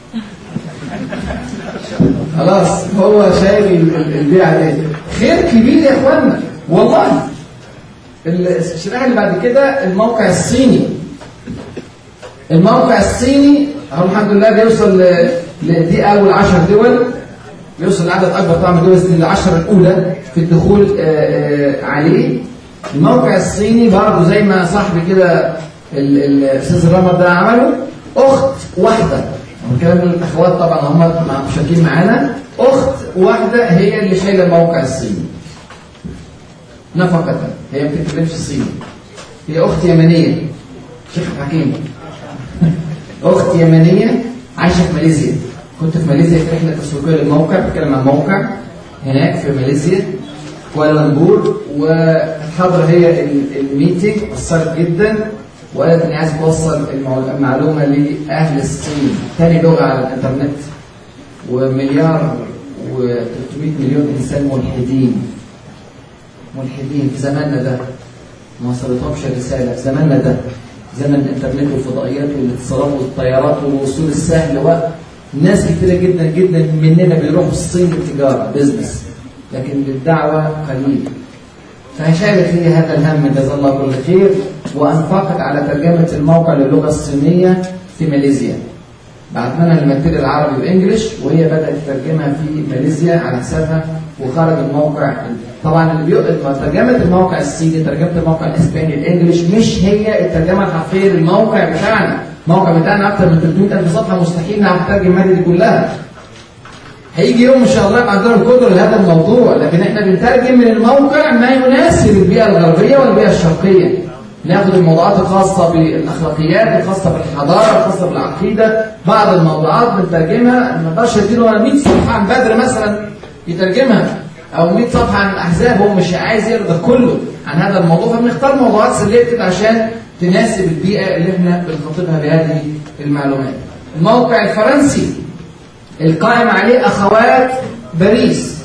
خلاص هو شايل ال- ال- البيعه دي خير كبير يا اخوانا والله الشريحه اللي بعد كده الموقع الصيني الموقع الصيني هو الحمد لله بيوصل ل- ل- دي اول 10 دول بيوصل لعدد اكبر طبعا من الدول دي العشرة الاولى في الدخول آه، آه، عليه الموقع الصيني برضه زي ما صاحبي كده ال- ال- الاستاذ رمض ده عمله اخت واحده والكلام الاخوات طبعا هم مع- مشاركين معانا اخت واحده هي اللي شايله الموقع الصيني نفقة هي ما بتتكلمش الصيني هي اخت يمنيه شيخ حكيم اخت يمنيه عايشه في ماليزيا كنت في ماليزيا في رحله تسويقيه للموقع بتكلم عن موقع هناك في ماليزيا كوالالمبور وكانت حاضره هي ال- الميتنج اثرت جدا وقالت اني عايز توصل المعلو- المعلومه لاهل الصين ثاني لغه على الانترنت ومليار و300 مليون انسان ملحدين ملحدين في زماننا ده ما وصلتهمش الرساله في زماننا ده زمن الانترنت والفضائيات والاتصالات والطيارات والوصول السهل وناس كتيره جدا جدا مننا بيروحوا الصين للتجاره بزنس لكن للدعوه قليل فشالت لي هذا الهم جزا الله كل خير وانفقت على ترجمه الموقع للغه الصينيه في ماليزيا بعتنا لها الماتيريال العربي وانجلش وهي بدات تترجمها في ماليزيا على حسابها وخرج الموقع طبعا اللي بيقرا ترجمه الموقع الصيني ترجمه الموقع الاسباني الانجليش مش هي الترجمه الحرفيه للموقع بتاعنا الموقع بتاعنا اكتر من 300 الف صفحه مستحيل نعرف نترجم الماده دي كلها هيجي يوم ان شاء الله يبقى عندنا القدره لهذا الموضوع لكن احنا بنترجم من الموقع ما يناسب البيئه الغربيه والبيئه الشرقيه ناخد الموضوعات الخاصه بالاخلاقيات الخاصه بالحضاره الخاصه بالعقيده بعض الموضوعات بنترجمها ما نقدرش نديله 100 صفحه عن بدر مثلا يترجمها او 100 صفحه عن الاحزاب هو مش عايز يرضى كله عن هذا الموضوع فبنختار موضوعات سريه كده عشان تناسب البيئه اللي احنا بنخاطبها بهذه المعلومات الموقع الفرنسي القائم عليه اخوات باريس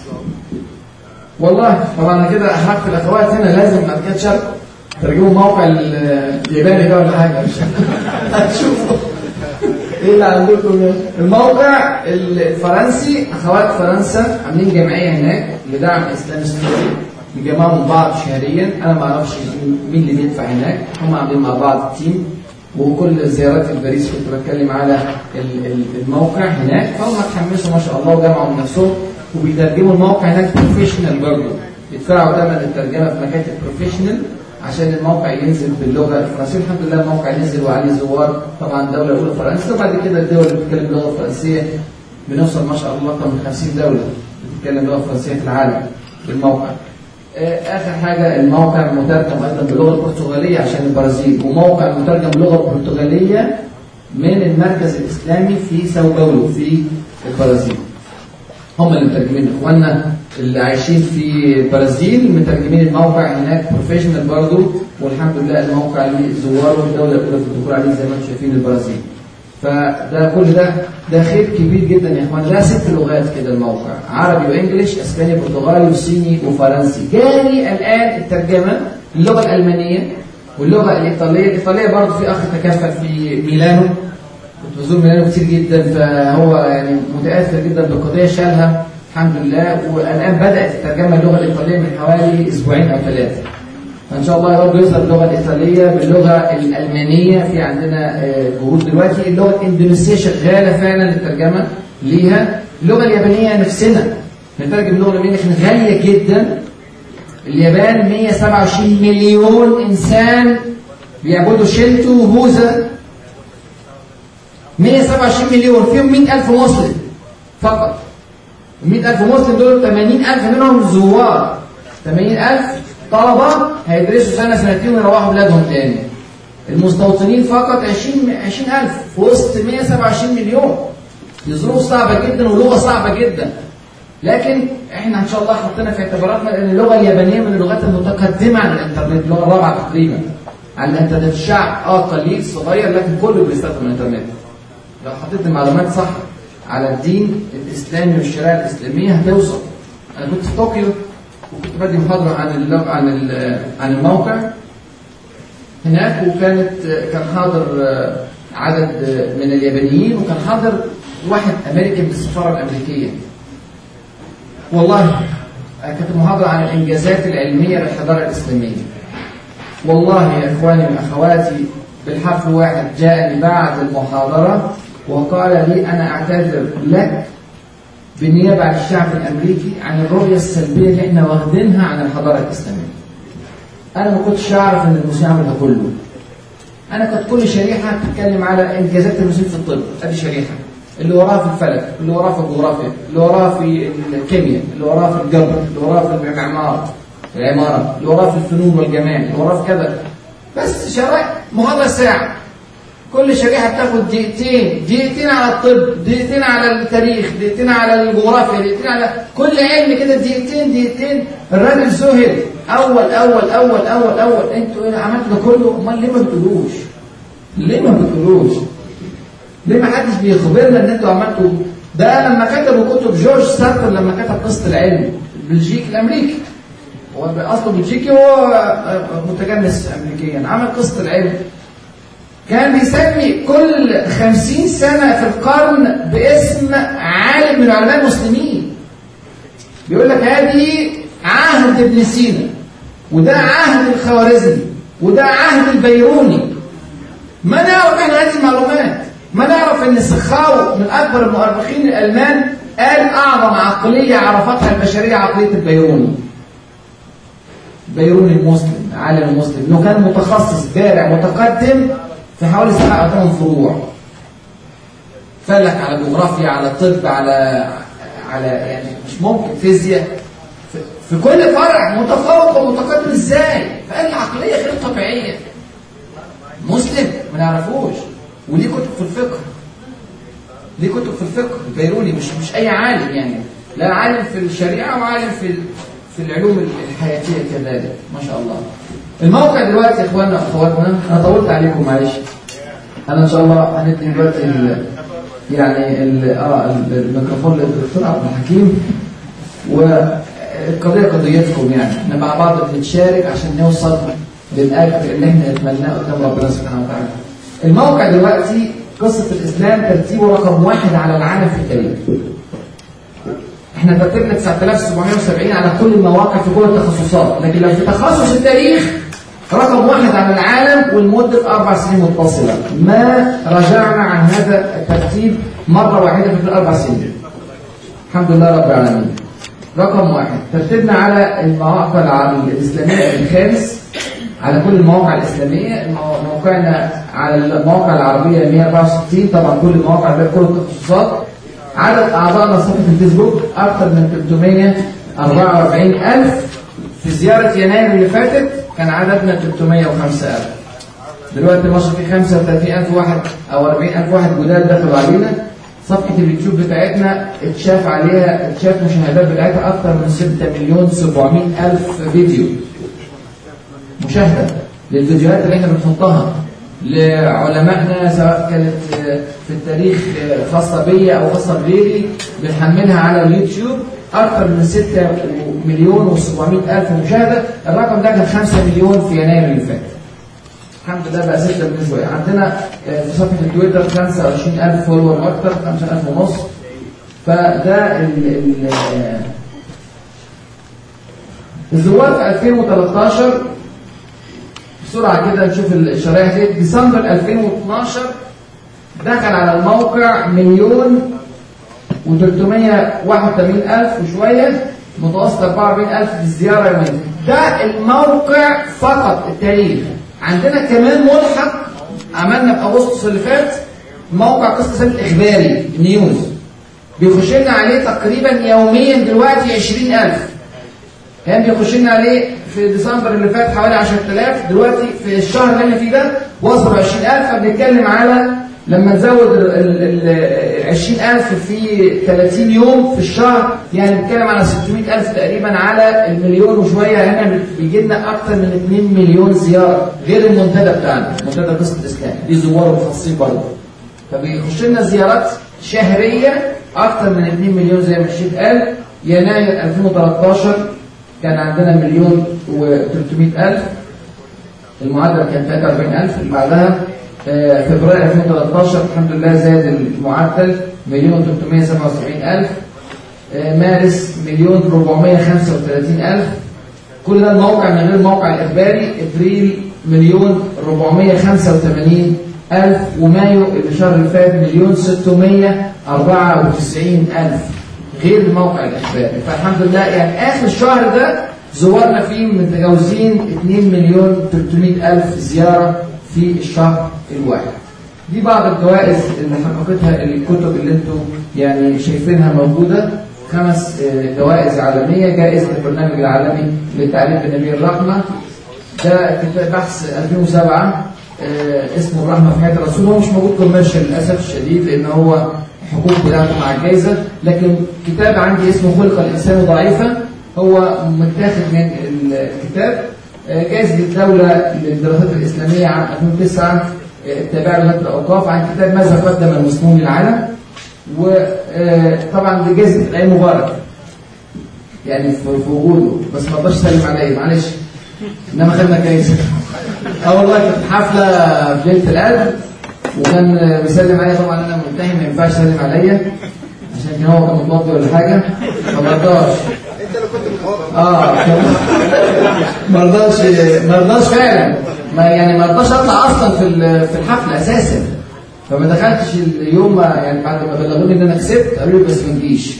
والله طبعا انا كده احرقت الاخوات هنا لازم بعد كده تشاركوا ترجموا موقع ال- الياباني ده ولا حاجه مش هتشوفوا ايه اللي عندكم ده؟ الموقع الفرنسي اخوات فرنسا عاملين جمعيه هناك لدعم الاسلام السوري بيجمعوا من بعض شهريا انا ما اعرفش مين اللي بيدفع هناك هم عاملين مع بعض تيم وكل زيارات الباريس كنت بتكلم على ال- ال- الموقع هناك فهم اتحمسوا ما شاء الله وجمعوا من نفسهم وبيترجموا الموقع هناك بروفيشنال برضه يدفعوا ثمن الترجمه في مكاتب بروفيشنال عشان الموقع ينزل باللغه الفرنسيه الحمد لله الموقع نزل وعليه زوار طبعا الدوله الاولى فرنسا وبعد كده الدول اللي بتتكلم اللغه الفرنسيه بنوصل ما شاء الله اكثر من 50 دوله بتتكلم اللغه الفرنسيه في العالم بالموقع آه، اخر حاجه الموقع مترجم ايضا باللغه البرتغاليه عشان البرازيل وموقع مترجم باللغه البرتغاليه من المركز الاسلامي في ساو باولو في البرازيل هم اللي مترجمين اخواننا اللي عايشين في البرازيل مترجمين الموقع هناك بروفيشنال برضه والحمد لله الموقع ليه زوار والدوله الاولى في الدخول عليه زي ما انتم شايفين البرازيل فده كل ده ده خير كبير جدا يا اخوان ده ست لغات كده الموقع عربي وانجليش اسباني برتغالي وصيني وفرنسي جاري الان الترجمه اللغه الالمانيه واللغه الايطاليه الايطاليه برضه في اخ تكفل في ميلانو كنت بزور ميلانو كتير جدا فهو يعني متاثر جدا بالقضيه شالها الحمد لله والان بدات الترجمه اللغه الايطاليه من حوالي اسبوعين او ثلاثه فان شاء الله يا رب يظهر اللغه الايطاليه باللغه الالمانيه في عندنا آه، جهود دلوقتي اللغه الاندونيسيه شغاله فعلا الترجمه ليها اللغه اليابانيه نفسنا نترجم اللغه اليابانيه لكن غاليه جدا اليابان 127 مليون انسان بيعبدوا شينتو وبوذا 127 مليون فيهم 100000 مسلم فقط ال 100000 مسلم دول 80000 منهم زوار 80000 طلبة هيدرسوا سنة سنتين ويروحوا بلادهم تاني المستوطنين فقط 20 20000 في وسط 127 مليون دي ظروف صعبة جدا ولغة صعبة جدا لكن احنا ان شاء الله حطينا في اعتباراتنا ان اللغة اليابانية من اللغات المتقدمة عن الانترنت اللغة الرابعة تقريبا عن الانترنت الشعب اه قليل صغير لكن كله بيستخدم الانترنت لو حطيت المعلومات صح على الدين الاسلامي والشريعه الاسلاميه هتوصل انا كنت في طوكيو وكنت بدي محاضره عن اللغ... عن ال... عن الموقع هناك وكانت كان حاضر عدد من اليابانيين وكان حاضر واحد امريكي من السفاره الامريكيه والله كانت محاضره عن الانجازات العلميه للحضاره الاسلاميه والله يا اخواني واخواتي بالحرف واحد جاءني بعد المحاضره وقال لي انا اعتذر لك بالنيابه عن الشعب الامريكي عن الرؤيه السلبيه اللي احنا واخدينها عن الحضاره الاسلاميه. انا ما كنتش اعرف ان المسلمين عملوا ده كله. انا كنت كل شريحه بتتكلم على انجازات المسلمين في الطب، ادي شريحه. اللي وراه في الفلك اللي وراه في الجغرافيا اللي وراه في الكيمياء اللي وراه في الجبر اللي وراه في المعمار العمارة اللي وراه في الفنون والجمال اللي وراه في كذا بس شرائح مهارة ساعة كل شريحة بتاخد دقيقتين دقيقتين على الطب دقيقتين على التاريخ دقيقتين على الجغرافيا دقيقتين على كل علم كده دقيقتين دقيقتين الراجل زهد أول أول أول أول أول أنتوا إيه عملتوا ده كله أمال ليه ما بتقولوش ليه ما بتقولوش ليه ما حدش بيخبرنا ان انتوا عملتوا ده لما كتبوا كتب جورج سارتر لما كتب قصة العلم البلجيكي الامريكي هو اصله بلجيكي هو متجنس امريكيا عمل قصة العلم كان بيسمي كل خمسين سنة في القرن باسم عالم من علماء المسلمين بيقول لك هذه عهد ابن سينا وده عهد الخوارزمي وده عهد البيروني ما نعرف احنا هذه المعلومات ما نعرف ان السخاو من اكبر المؤرخين الالمان قال اعظم عقليه عرفتها البشريه عقليه البيروني بيروني المسلم عالم المسلم انه كان متخصص بارع متقدم في حوالي سبع او ثمان فروع فلك على جغرافيا على طب على على يعني مش ممكن فيزياء في, في كل فرع متفوق ومتقدم ازاي فقال العقليه غير طبيعيه مسلم ما نعرفوش وليه كتب في الفقه ليه كتب في الفقه البيروني مش مش اي عالم يعني لا عالم في الشريعه وعالم في في العلوم الحياتيه كذلك ما شاء الله الموقع دلوقتي يا اخواننا واخواتنا انا طولت عليكم معلش انا ان شاء الله هندي دلوقتي ال يعني ال اه الميكروفون للدكتور عبد الحكيم والقضيه قضيتكم يعني احنا مع بعض بنتشارك عشان نوصل للاجر اللي احنا نتمناه قدام ربنا سبحانه وتعالى الموقع دلوقتي قصة الإسلام ترتيبه رقم واحد على العالم في التاريخ احنا ترتيبنا 9770 على كل المواقع في كل التخصصات لكن لو في تخصص التاريخ رقم واحد على العالم ولمدة أربع سنين متصلة ما رجعنا عن هذا الترتيب مرة واحدة في الأربع سنين الحمد لله رب العالمين رقم واحد ترتيبنا على المواقع الإسلامية الخامس على كل المواقع الإسلامية موقعنا على المواقع العربية 164 طبعا كل المواقع ده كل التخصصات عدد أعضائنا صفحة الفيسبوك أكثر من 344 ألف في زيارة يناير اللي فاتت كان عددنا 305 ألف دلوقتي مصر في 35 ألف واحد أو 40 ألف واحد جداد دخلوا علينا صفحة اليوتيوب بتاعتنا اتشاف عليها اتشاف مشاهدات بتاعتها أكثر من 6 مليون 700 ألف فيديو مشاهدة للفيديوهات اللي احنا بنحطها لعلمائنا سواء كانت في التاريخ خاصة بيا أو خاصة بغيري بنحملها على اليوتيوب أكثر من 6 مليون و700 ألف مشاهدة الرقم ده كان 5 مليون في يناير اللي فات الحمد لله بقى 6 مليون شوية عندنا في صفحة التويتر 25 ألف فولور أكثر 5 ألف ونص فده ال ال الزوار في 2013 بسرعة كده نشوف الشرايح دي ديسمبر 2012 دخل على الموقع مليون و381 ألف وشوية متوسط 44 ألف في الزيارة يوميا ده الموقع فقط التاريخ عندنا كمان ملحق عملنا في أغسطس اللي فات موقع قصة الإخباري نيوز بيخش لنا عليه تقريبا يوميا دلوقتي 20000 كان بيخش لنا عليه في ديسمبر اللي فات حوالي 10000 دلوقتي في الشهر اللي احنا فيه ده وصلوا 20000 فبنتكلم على لما نزود ال 20000 في 30 يوم في الشهر يعني بنتكلم على 600000 تقريبا على المليون وشويه هنا بيجي لنا اكثر من 2 مليون زياره غير المنتدى بتاعنا منتدى قصه الاسلام دي زوار مخصصين برضه فبيخش لنا زيارات شهريه اكثر من 2 مليون زي ما الشيخ قال يناير 2013 كان عندنا مليون و300 ألف المعدل كان 43 ألف اللي بعدها فبراير 2013 الحمد لله زاد المعدل مليون 377 ألف مارس مليون 435 ألف كل ده الموقع من غير الموقع الإخباري إبريل مليون 485 ألف ومايو الشهر اللي فات مليون 694 ألف غير الموقع الإخباري فالحمد لله يعني آخر الشهر ده زورنا فيه متجاوزين 2 مليون 300 ألف زيارة في الشهر الواحد دي بعض الجوائز اللي حققتها الكتب اللي انتم يعني شايفينها موجودة خمس آه، جوائز عالمية جائزة البرنامج العالمي للتعريف بنبي الرحمة ده كتاب بحث 2007 آه، اسمه الرحمة في حياة الرسول هو مش موجود كوميرشال للأسف الشديد لأن هو حقوق بتاعته مع الجائزة لكن كتاب عندي اسمه خلق الإنسان ضعيفا هو متاخد من الكتاب آه، جائزة الدولة للدراسات الإسلامية عام 2009 التابعة لوزارة الأوقاف عن كتاب ماذا قدم المسلمون للعالم وطبعا دي جائزة الأيام مبارك يعني في في وجوده بس ما رضاش يسلم عليا معلش انما خدنا جايزه اه والله كانت حفله في ليله القدر وكان بيسلم عليا طبعا انا منتهي ما ينفعش يسلم عليا عشان كان هو كان متوضي ولا حاجه فما رضاش انت اللي كنت متوضع اه ما رضاش ما رضاش فعلا ما يعني ما رضاش اطلع اصلا في ال- في الحفله اساسا فما دخلتش اليوم ما- يعني بعد ما بلغوني ان انا كسبت قالوا لي بس ما تجيش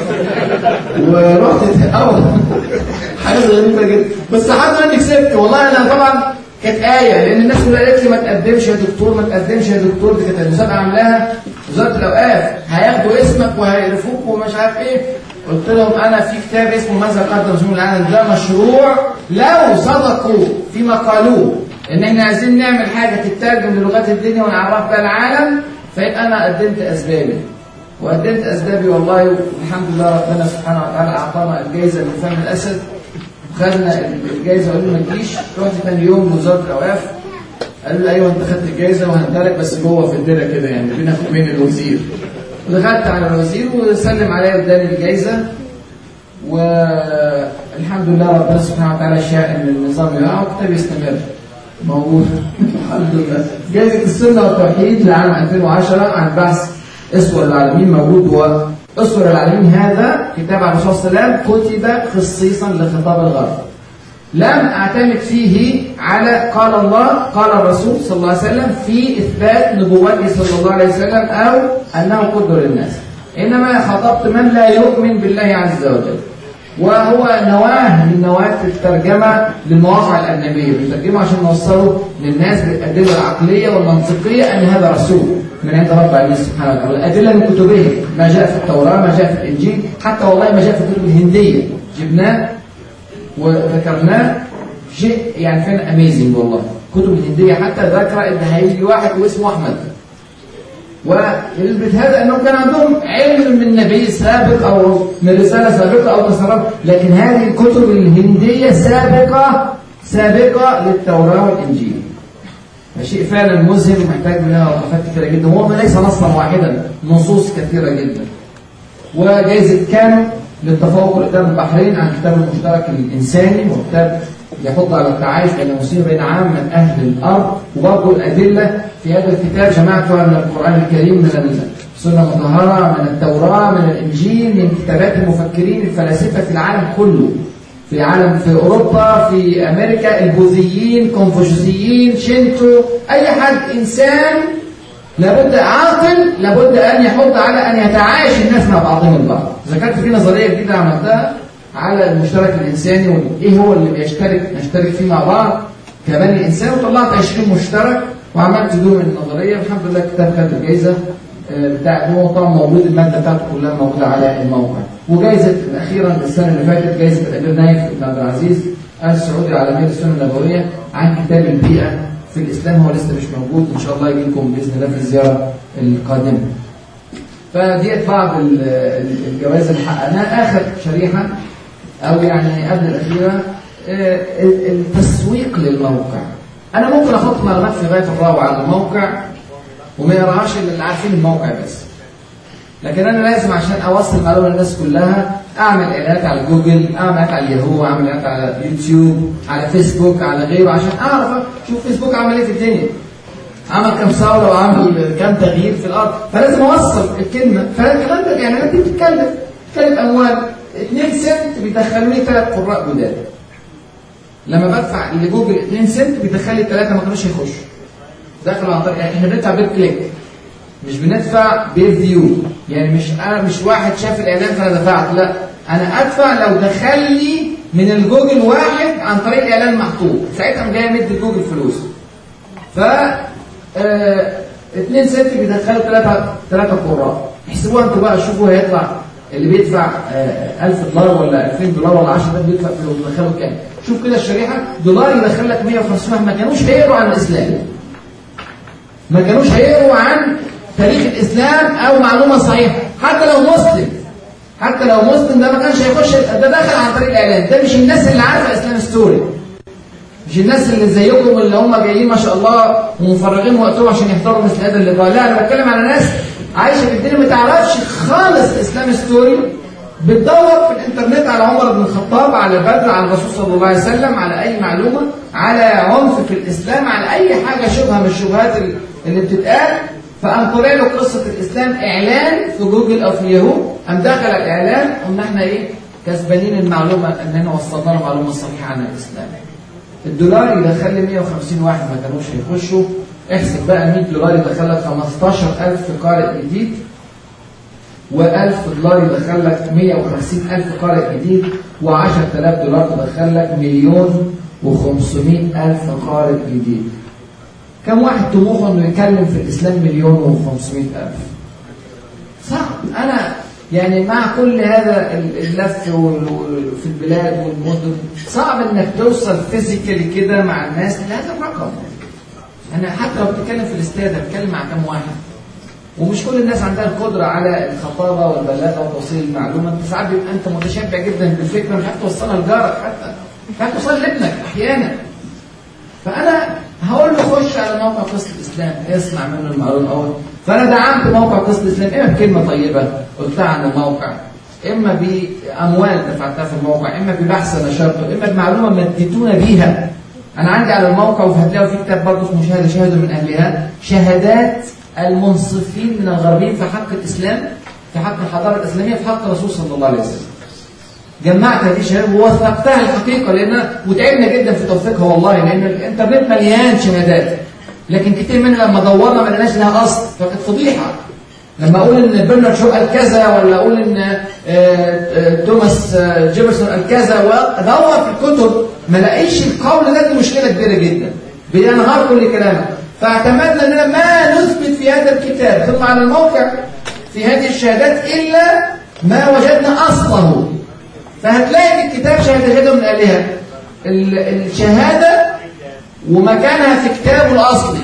ورحت اول حاجه غريبه جدا بس حتى اني كسبت والله انا طبعا كانت آية لأن الناس كلها قالت لي ما تقدمش يا دكتور ما تقدمش يا دكتور دي كانت المسابقة عاملاها وزارة الأوقاف هياخدوا اسمك وهيقرفوك ومش عارف إيه قلت لهم أنا في كتاب اسمه ماذا قدم رسول العالم ده مشروع لو صدقوا فيما قالوه إن إحنا عايزين نعمل حاجة تترجم للغات الدنيا ونعرف بها العالم فيبقى أنا قدمت أسبابي وقدمت أسبابي والله والحمد لله ربنا سبحانه وتعالى أعطانا الجائزة من فم الأسد خدنا الجائزة وقالوا ما تجيش رحت ثاني يوم لوزارة الأوقاف قالوا لي أيوه أنت خدت الجائزة وهندلك بس جوه في الدرة كده يعني بينك وبين الوزير ودخلت على الوزير وسلم عليا اداني الجائزة والحمد لله ربنا سبحانه وتعالى شاء ان النظام يقع والكتاب يستمر موجود الحمد لله جائزة السنة والتوحيد لعام 2010 عن بحث اسور العالمين موجود هو اسور العالمين هذا كتاب عن الرسول صلى الله عليه وسلم كتب خصيصا لخطاب الغرب لم اعتمد فيه على قال الله قال الرسول صلى الله عليه وسلم في اثبات نبوته صلى الله عليه وسلم او انه قدر للناس انما خاطبت من لا يؤمن بالله عز وجل وهو نواه من نواة الترجمة للمواقع الأجنبية بيترجمه عشان نوصله للناس بالأدلة العقلية والمنطقية أن هذا رسول من عند رب العالمين سبحانه وتعالى والأدلة من كتبه ما جاء في التوراة ما جاء في الإنجيل حتى والله ما جاء في الكتب الهندية جبناه وذكرناه شيء يعني فعلا اميزنج والله كتب الهندية حتى ذكر ان هيجي واحد واسمه أحمد ويثبت هذا انهم كان عندهم علم من نبي سابق او من رساله سابقه او تصرف لكن هذه الكتب الهنديه سابقه سابقه للتوراه والانجيل فشيء فعلا مذهل ومحتاج منها وقفات كثيره جدا هو ليس نصا واحدا نصوص كثيره جدا وجائزه كانو للتفوق قدام البحرين عن كتاب المشترك الانساني وكتاب يحض على التعايش بين المسلمين وبين عامة أهل الأرض وبرضه الأدلة في هذا الكتاب جمعتها من القرآن الكريم من السنة المطهرة من التوراة من الإنجيل من كتابات المفكرين الفلاسفة في العالم كله في عالم في أوروبا في أمريكا البوذيين كونفوشيوسيين شينتو أي حد إنسان لابد عاقل لابد أن يحض على أن يتعايش الناس مع بعضهم البعض ذكرت في نظرية جديدة عملتها على المشترك الإنساني وإيه هو اللي بيشترك نشترك فيه مع بعض كبني إنسان وطلعت 20 مشترك وعملت دور من النظرية والحمد لله الكتاب خد الجايزة بتاع هو طبعا موجود المادة بتاعته كلها موجودة على الموقع وجايزة أخيرا السنة اللي فاتت جايزة الأمير نايف بن عبد العزيز آل سعودي العالمية للسنة النبوية عن كتاب البيئة في الإسلام هو لسه مش موجود إن شاء الله يجي لكم بإذن الله في الزيارة القادمة فديت بعض الجوائز اللي حققناها آخر شريحة أو يعني قبل الأخيرة التسويق للموقع أنا ممكن أحط معلومات في غاية الروعة على الموقع وما يراهاش إلا اللي عارفين الموقع بس لكن أنا لازم عشان أوصل معلومة للناس كلها أعمل إعلانات على جوجل أعمل إعلانات على الياهو أعمل إعلانات على يوتيوب على فيسبوك على غيره عشان أعرف شوف فيسبوك عمل إيه في الدنيا عمل كم ثوره وعمل كم تغيير في الارض فلازم اوصل الكلمه فالكلام ده يعني انا بتتكلم بتتكلم اموال 2 سنت بيدخلوا لي ثلاث قراء جداد لما بدفع لجوجل 2 سنت بيدخل لي ثلاثه ما كانوش يخشوا دخلوا عن طريق احنا بندفع بير كليك مش بندفع بير فيو يعني مش انا مش واحد شاف الاعلان فانا دفعت لا انا ادفع لو دخل لي من الجوجل واحد عن طريق الاعلان محطوط ساعتها جاي مدي الجوجل فلوس ف 2 سنت بيدخلوا 3 3 قراء احسبوها انتوا بقى شوفوا هيطلع اللي بيدفع آه، 1000 دولار ولا 2000 دولار ولا 10 ده بيدفع بيدخلوا كام شوف كده الشريحه دولار يدخل لك 150 واحد ما كانوش هيقروا عن الاسلام ما كانوش هيقروا عن تاريخ الاسلام او معلومه صحيحه حتى لو مسلم حتى لو مسلم ده ما كانش هيخش ده دخل عن طريق الاعلان ده مش الناس اللي عارفه اسلام ستوري مش الناس اللي زيكم اللي هم جايين ما شاء الله ومفرغين وقتهم عشان يحضروا مثل هذا اللقاء لا انا بتكلم على ناس عايشه في الدنيا ما تعرفش خالص اسلام ستوري بتدور في الانترنت على عمر بن الخطاب على بدر على الرسول صلى الله عليه وسلم على اي معلومه على عنف في الاسلام على اي حاجه شبهه من الشبهات اللي بتتقال فقام طلع له قصه الاسلام اعلان في جوجل او في ياهو قام دخل الاعلان قلنا احنا ايه كسبانين المعلومه اننا وصلنا له معلومه صحيحه عن الاسلام الدولار يدخل لي 150 واحد ما كانوش هيخشوا احسب بقى 100 دولار يدخل لك 15000 قارئ جديد و1000 دولار يدخل لك 150000 قارئ جديد و10000 دولار تدخل لك مليون و500 ألف قارئ جديد كم واحد طموحه انه يتكلم في الاسلام مليون و500 ألف صعب انا يعني مع كل هذا اللف في البلاد والمدن صعب انك توصل فيزيكالي كده مع الناس لهذا الرقم انا حتى لو بتتكلم في الاستاد بتكلم مع كم واحد ومش كل الناس عندها القدرة على الخطابة والبلاغة وتوصيل المعلومة انت ساعات بيبقى انت متشبع جدا بالفكرة مش عارف توصلها لجارك حتى مش عارف توصلها لابنك احيانا فانا هقول له خش على موقع قصة الاسلام اسمع منه المعلومة الاول فانا دعمت موقع قصة الاسلام اما بكلمة طيبة قلتها عن الموقع اما باموال دفعتها في الموقع اما ببحث نشرته اما بمعلومة مديتونا بيها انا عندي على الموقع وهتلاقوا في كتاب برضه اسمه شهاده شهاده من اهلها شهادات المنصفين من الغربيين في حق الاسلام في حق الحضاره الاسلاميه في حق الرسول صلى الله عليه وسلم جمعت هذه الشهادات ووثقتها الحقيقه لان وتعبنا جدا في توثيقها والله لان الانترنت مليان شهادات لكن كتير منها لما دورنا ما لقيناش لها اصل فكانت فضيحه لما اقول ان برنارد شو قال كذا ولا اقول ان توماس جيفرسون قال كذا وادور في الكتب ما لاقيش القول ده دي مشكله كبيره جدا بينهار كل كلامه فاعتمدنا اننا ما نثبت في هذا الكتاب ثم على الموقع في هذه الشهادات الا ما وجدنا اصله فهتلاقي في الكتاب شهاده شهاده من الهه الشهاده ومكانها في كتابه الاصلي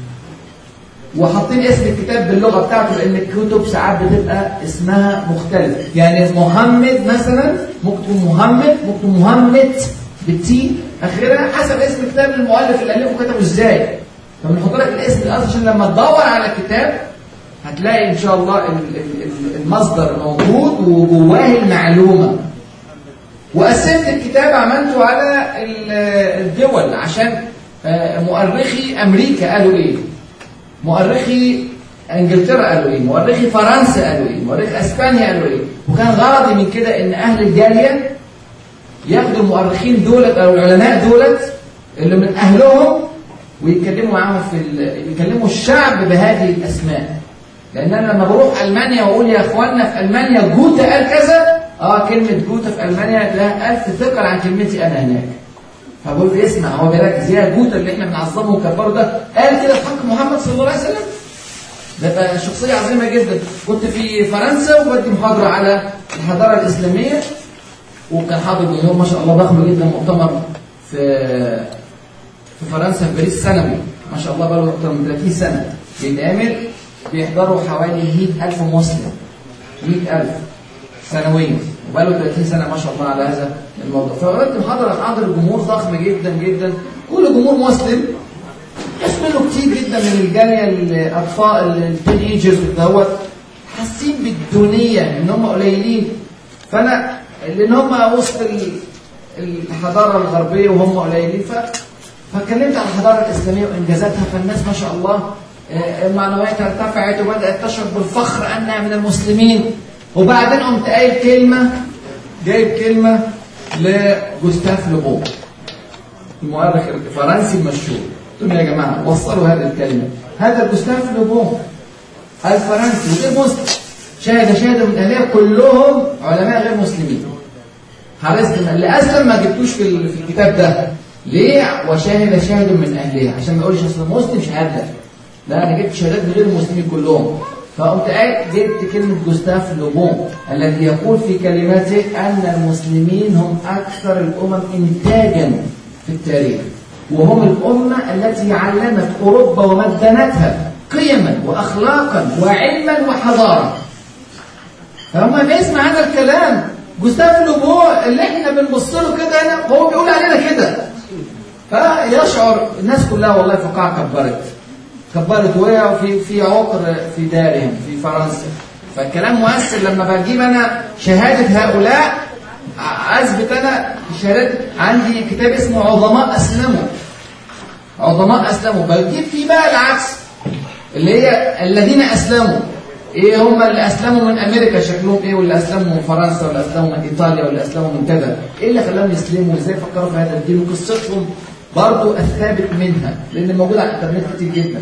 وحاطين اسم الكتاب باللغه بتاعته لان الكتب ساعات بتبقى اسمها مختلف يعني محمد مثلا ممكن تكون محمد ممكن تكون محمد بالتي اخرها حسب اسم الكتاب المؤلف اللي الفه كتبه ازاي فبنحط لك الاسم الاصلي عشان لما تدور على الكتاب هتلاقي ان شاء الله المصدر موجود وجواه المعلومه وقسمت الكتاب عملته على الدول عشان مؤرخي امريكا قالوا ايه مؤرخي انجلترا قالوا ايه مؤرخي فرنسا قالوا ايه مؤرخي اسبانيا قالوا ايه وكان غرضي من كده ان اهل الجاليه ياخدوا المؤرخين دولت او العلماء دولت اللي من اهلهم ويتكلموا معاهم في يكلموا الشعب بهذه الاسماء لان انا لما بروح المانيا واقول يا اخوانا في المانيا جوتا قال كذا اه كلمه جوتا في المانيا لها ألف ثقل عن كلمتي انا هناك فبقول له اسمع هو بيركز يا جوتا اللي احنا بنعظمه ونكبره ده قال كده في حق محمد صلى الله عليه وسلم ده بقى شخصيه عظيمه جدا كنت في فرنسا وبدي محاضره على الحضاره الاسلاميه وكان حاضر جمهور ما شاء الله ضخم جدا مؤتمر في في فرنسا في باريس سنوي ما شاء الله بقى له اكثر من 30 سنه بيتعمل بيحضروا حوالي 100000 مسلم 100000 سنويا وبقى له 30 سنه ما شاء الله على هذا الموضوع فقلت محاضره حاضر جمهور ضخم جدا جدا كل جمهور مسلم ناس منه كتير جدا من الجاليه الاطفال التين ايجرز دوت حاسين بالدونيه ان هم قليلين فانا لان هم وسط الحضاره الغربيه وهم قليلين ف فاتكلمت عن الحضاره الاسلاميه وانجازاتها فالناس ما شاء الله معنوياتها ارتفعت وبدات تشعر بالفخر انها من المسلمين وبعدين قمت قايل كلمه جايب كلمه لجوستاف لوبون المؤرخ الفرنسي المشهور قلت يا جماعه وصلوا هذه الكلمه هذا جوستاف لوبون الفرنسي وغير مسلم شهد شهاده من اهلها كلهم علماء غير مسلمين حرصت اللي اسلم ما جبتوش في في الكتاب ده ليه وشاهد شاهد من اهلها عشان ما يقولش اصل مسلم شهاده لا انا جبت شهادات غير المسلمين كلهم فقمت قاعد جبت كلمة جوستاف لوبون الذي يقول في كلماته أن المسلمين هم أكثر الأمم إنتاجا في التاريخ وهم الأمة التي علمت أوروبا ومدنتها قيما وأخلاقا وعلما وحضارة فهم بيسمع هذا الكلام جوستاف لوبو اللي احنا بنبص له كده هنا هو بيقول علينا كده فيشعر الناس كلها والله فقاعة كبرت كبرت وقعوا في في عقر في دارهم في فرنسا فالكلام مؤثر لما بجيب انا شهاده هؤلاء اثبت انا شهادات عندي كتاب اسمه عظماء اسلموا عظماء اسلموا بجيب فيه بقى العكس اللي هي الذين اسلموا ايه هم اللي اسلموا من امريكا شكلهم ايه واللي اسلموا من فرنسا واللي اسلموا من ايطاليا واللي اسلموا من كذا ايه اللي خلاهم يسلموا وازاي فكروا في هذا الدين وقصتهم برضو الثابت منها لان موجوده على الانترنت كتير جدا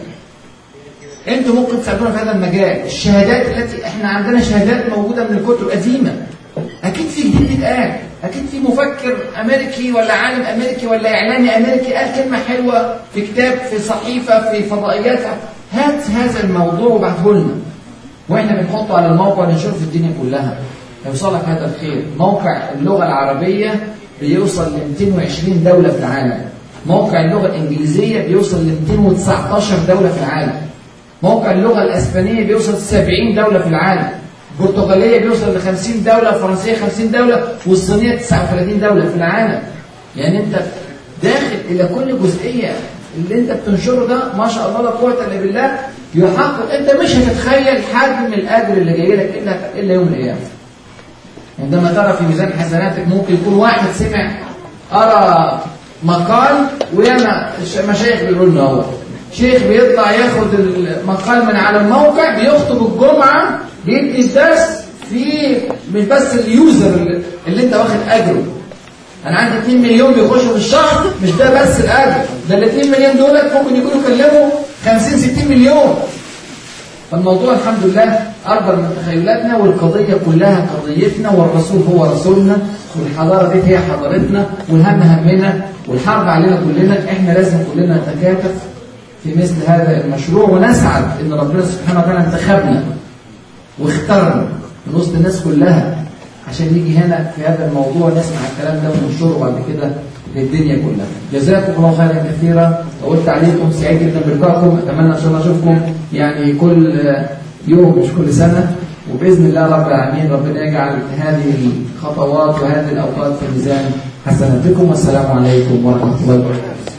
انتوا ممكن تساعدونا في هذا المجال الشهادات التي احنا عندنا شهادات موجوده من الكتب قديمه اكيد في جديد بيتقال اكيد في مفكر امريكي ولا عالم امريكي ولا اعلامي امريكي قال كلمه حلوه في كتاب في صحيفه في فضائيات هات هذا الموضوع وابعته لنا واحنا بنحطه على الموقع ننشره في الدنيا كلها هيوصلك هذا الخير موقع اللغه العربيه بيوصل ل 220 دوله في العالم موقع اللغه الانجليزيه بيوصل ل 219 دوله في العالم موقع اللغة الأسبانية بيوصل 70 دولة في العالم البرتغالية بيوصل ل 50 دولة الفرنسية 50 دولة والصينية 39 دولة في العالم يعني أنت داخل إلى كل جزئية اللي أنت بتنشره ده ما شاء الله لا قوة إلا بالله يحقق أنت مش هتتخيل حجم الأجر اللي جاي لك إلا إلا يوم القيامة عندما ترى في ميزان حسناتك ممكن يكون واحد سمع أرى مقال وياما مشايخ بيقولوا له هو شيخ بيطلع ياخد المقال من على الموقع بيخطب الجمعة بيدي الدرس في مش بس اليوزر اللي انت واخد اجره انا عندي 2 مليون بيخشوا في الشهر مش ده بس الاجر ده ال 2 مليون دولت ممكن يكونوا كلموا 50 60 مليون فالموضوع الحمد لله اكبر من تخيلاتنا والقضيه كلها قضيتنا والرسول هو رسولنا والحضاره دي هي حضارتنا والهم همنا والحرب علينا كلنا احنا لازم كلنا نتكاتف في مثل هذا المشروع ونسعد ان ربنا سبحانه وتعالى انتخبنا واختارنا من وسط الناس كلها عشان يجي هنا في هذا الموضوع نسمع الكلام ده وننشره بعد كده للدنيا كلها جزاكم الله خيرا كثيرا طولت عليكم سعيد جدا بلقائكم اتمنى ان شاء الله اشوفكم يعني كل يوم مش كل سنه وباذن الله رب العالمين ربنا يجعل هذه الخطوات وهذه الاوقات في ميزان حسناتكم والسلام عليكم ورحمه الله وبركاته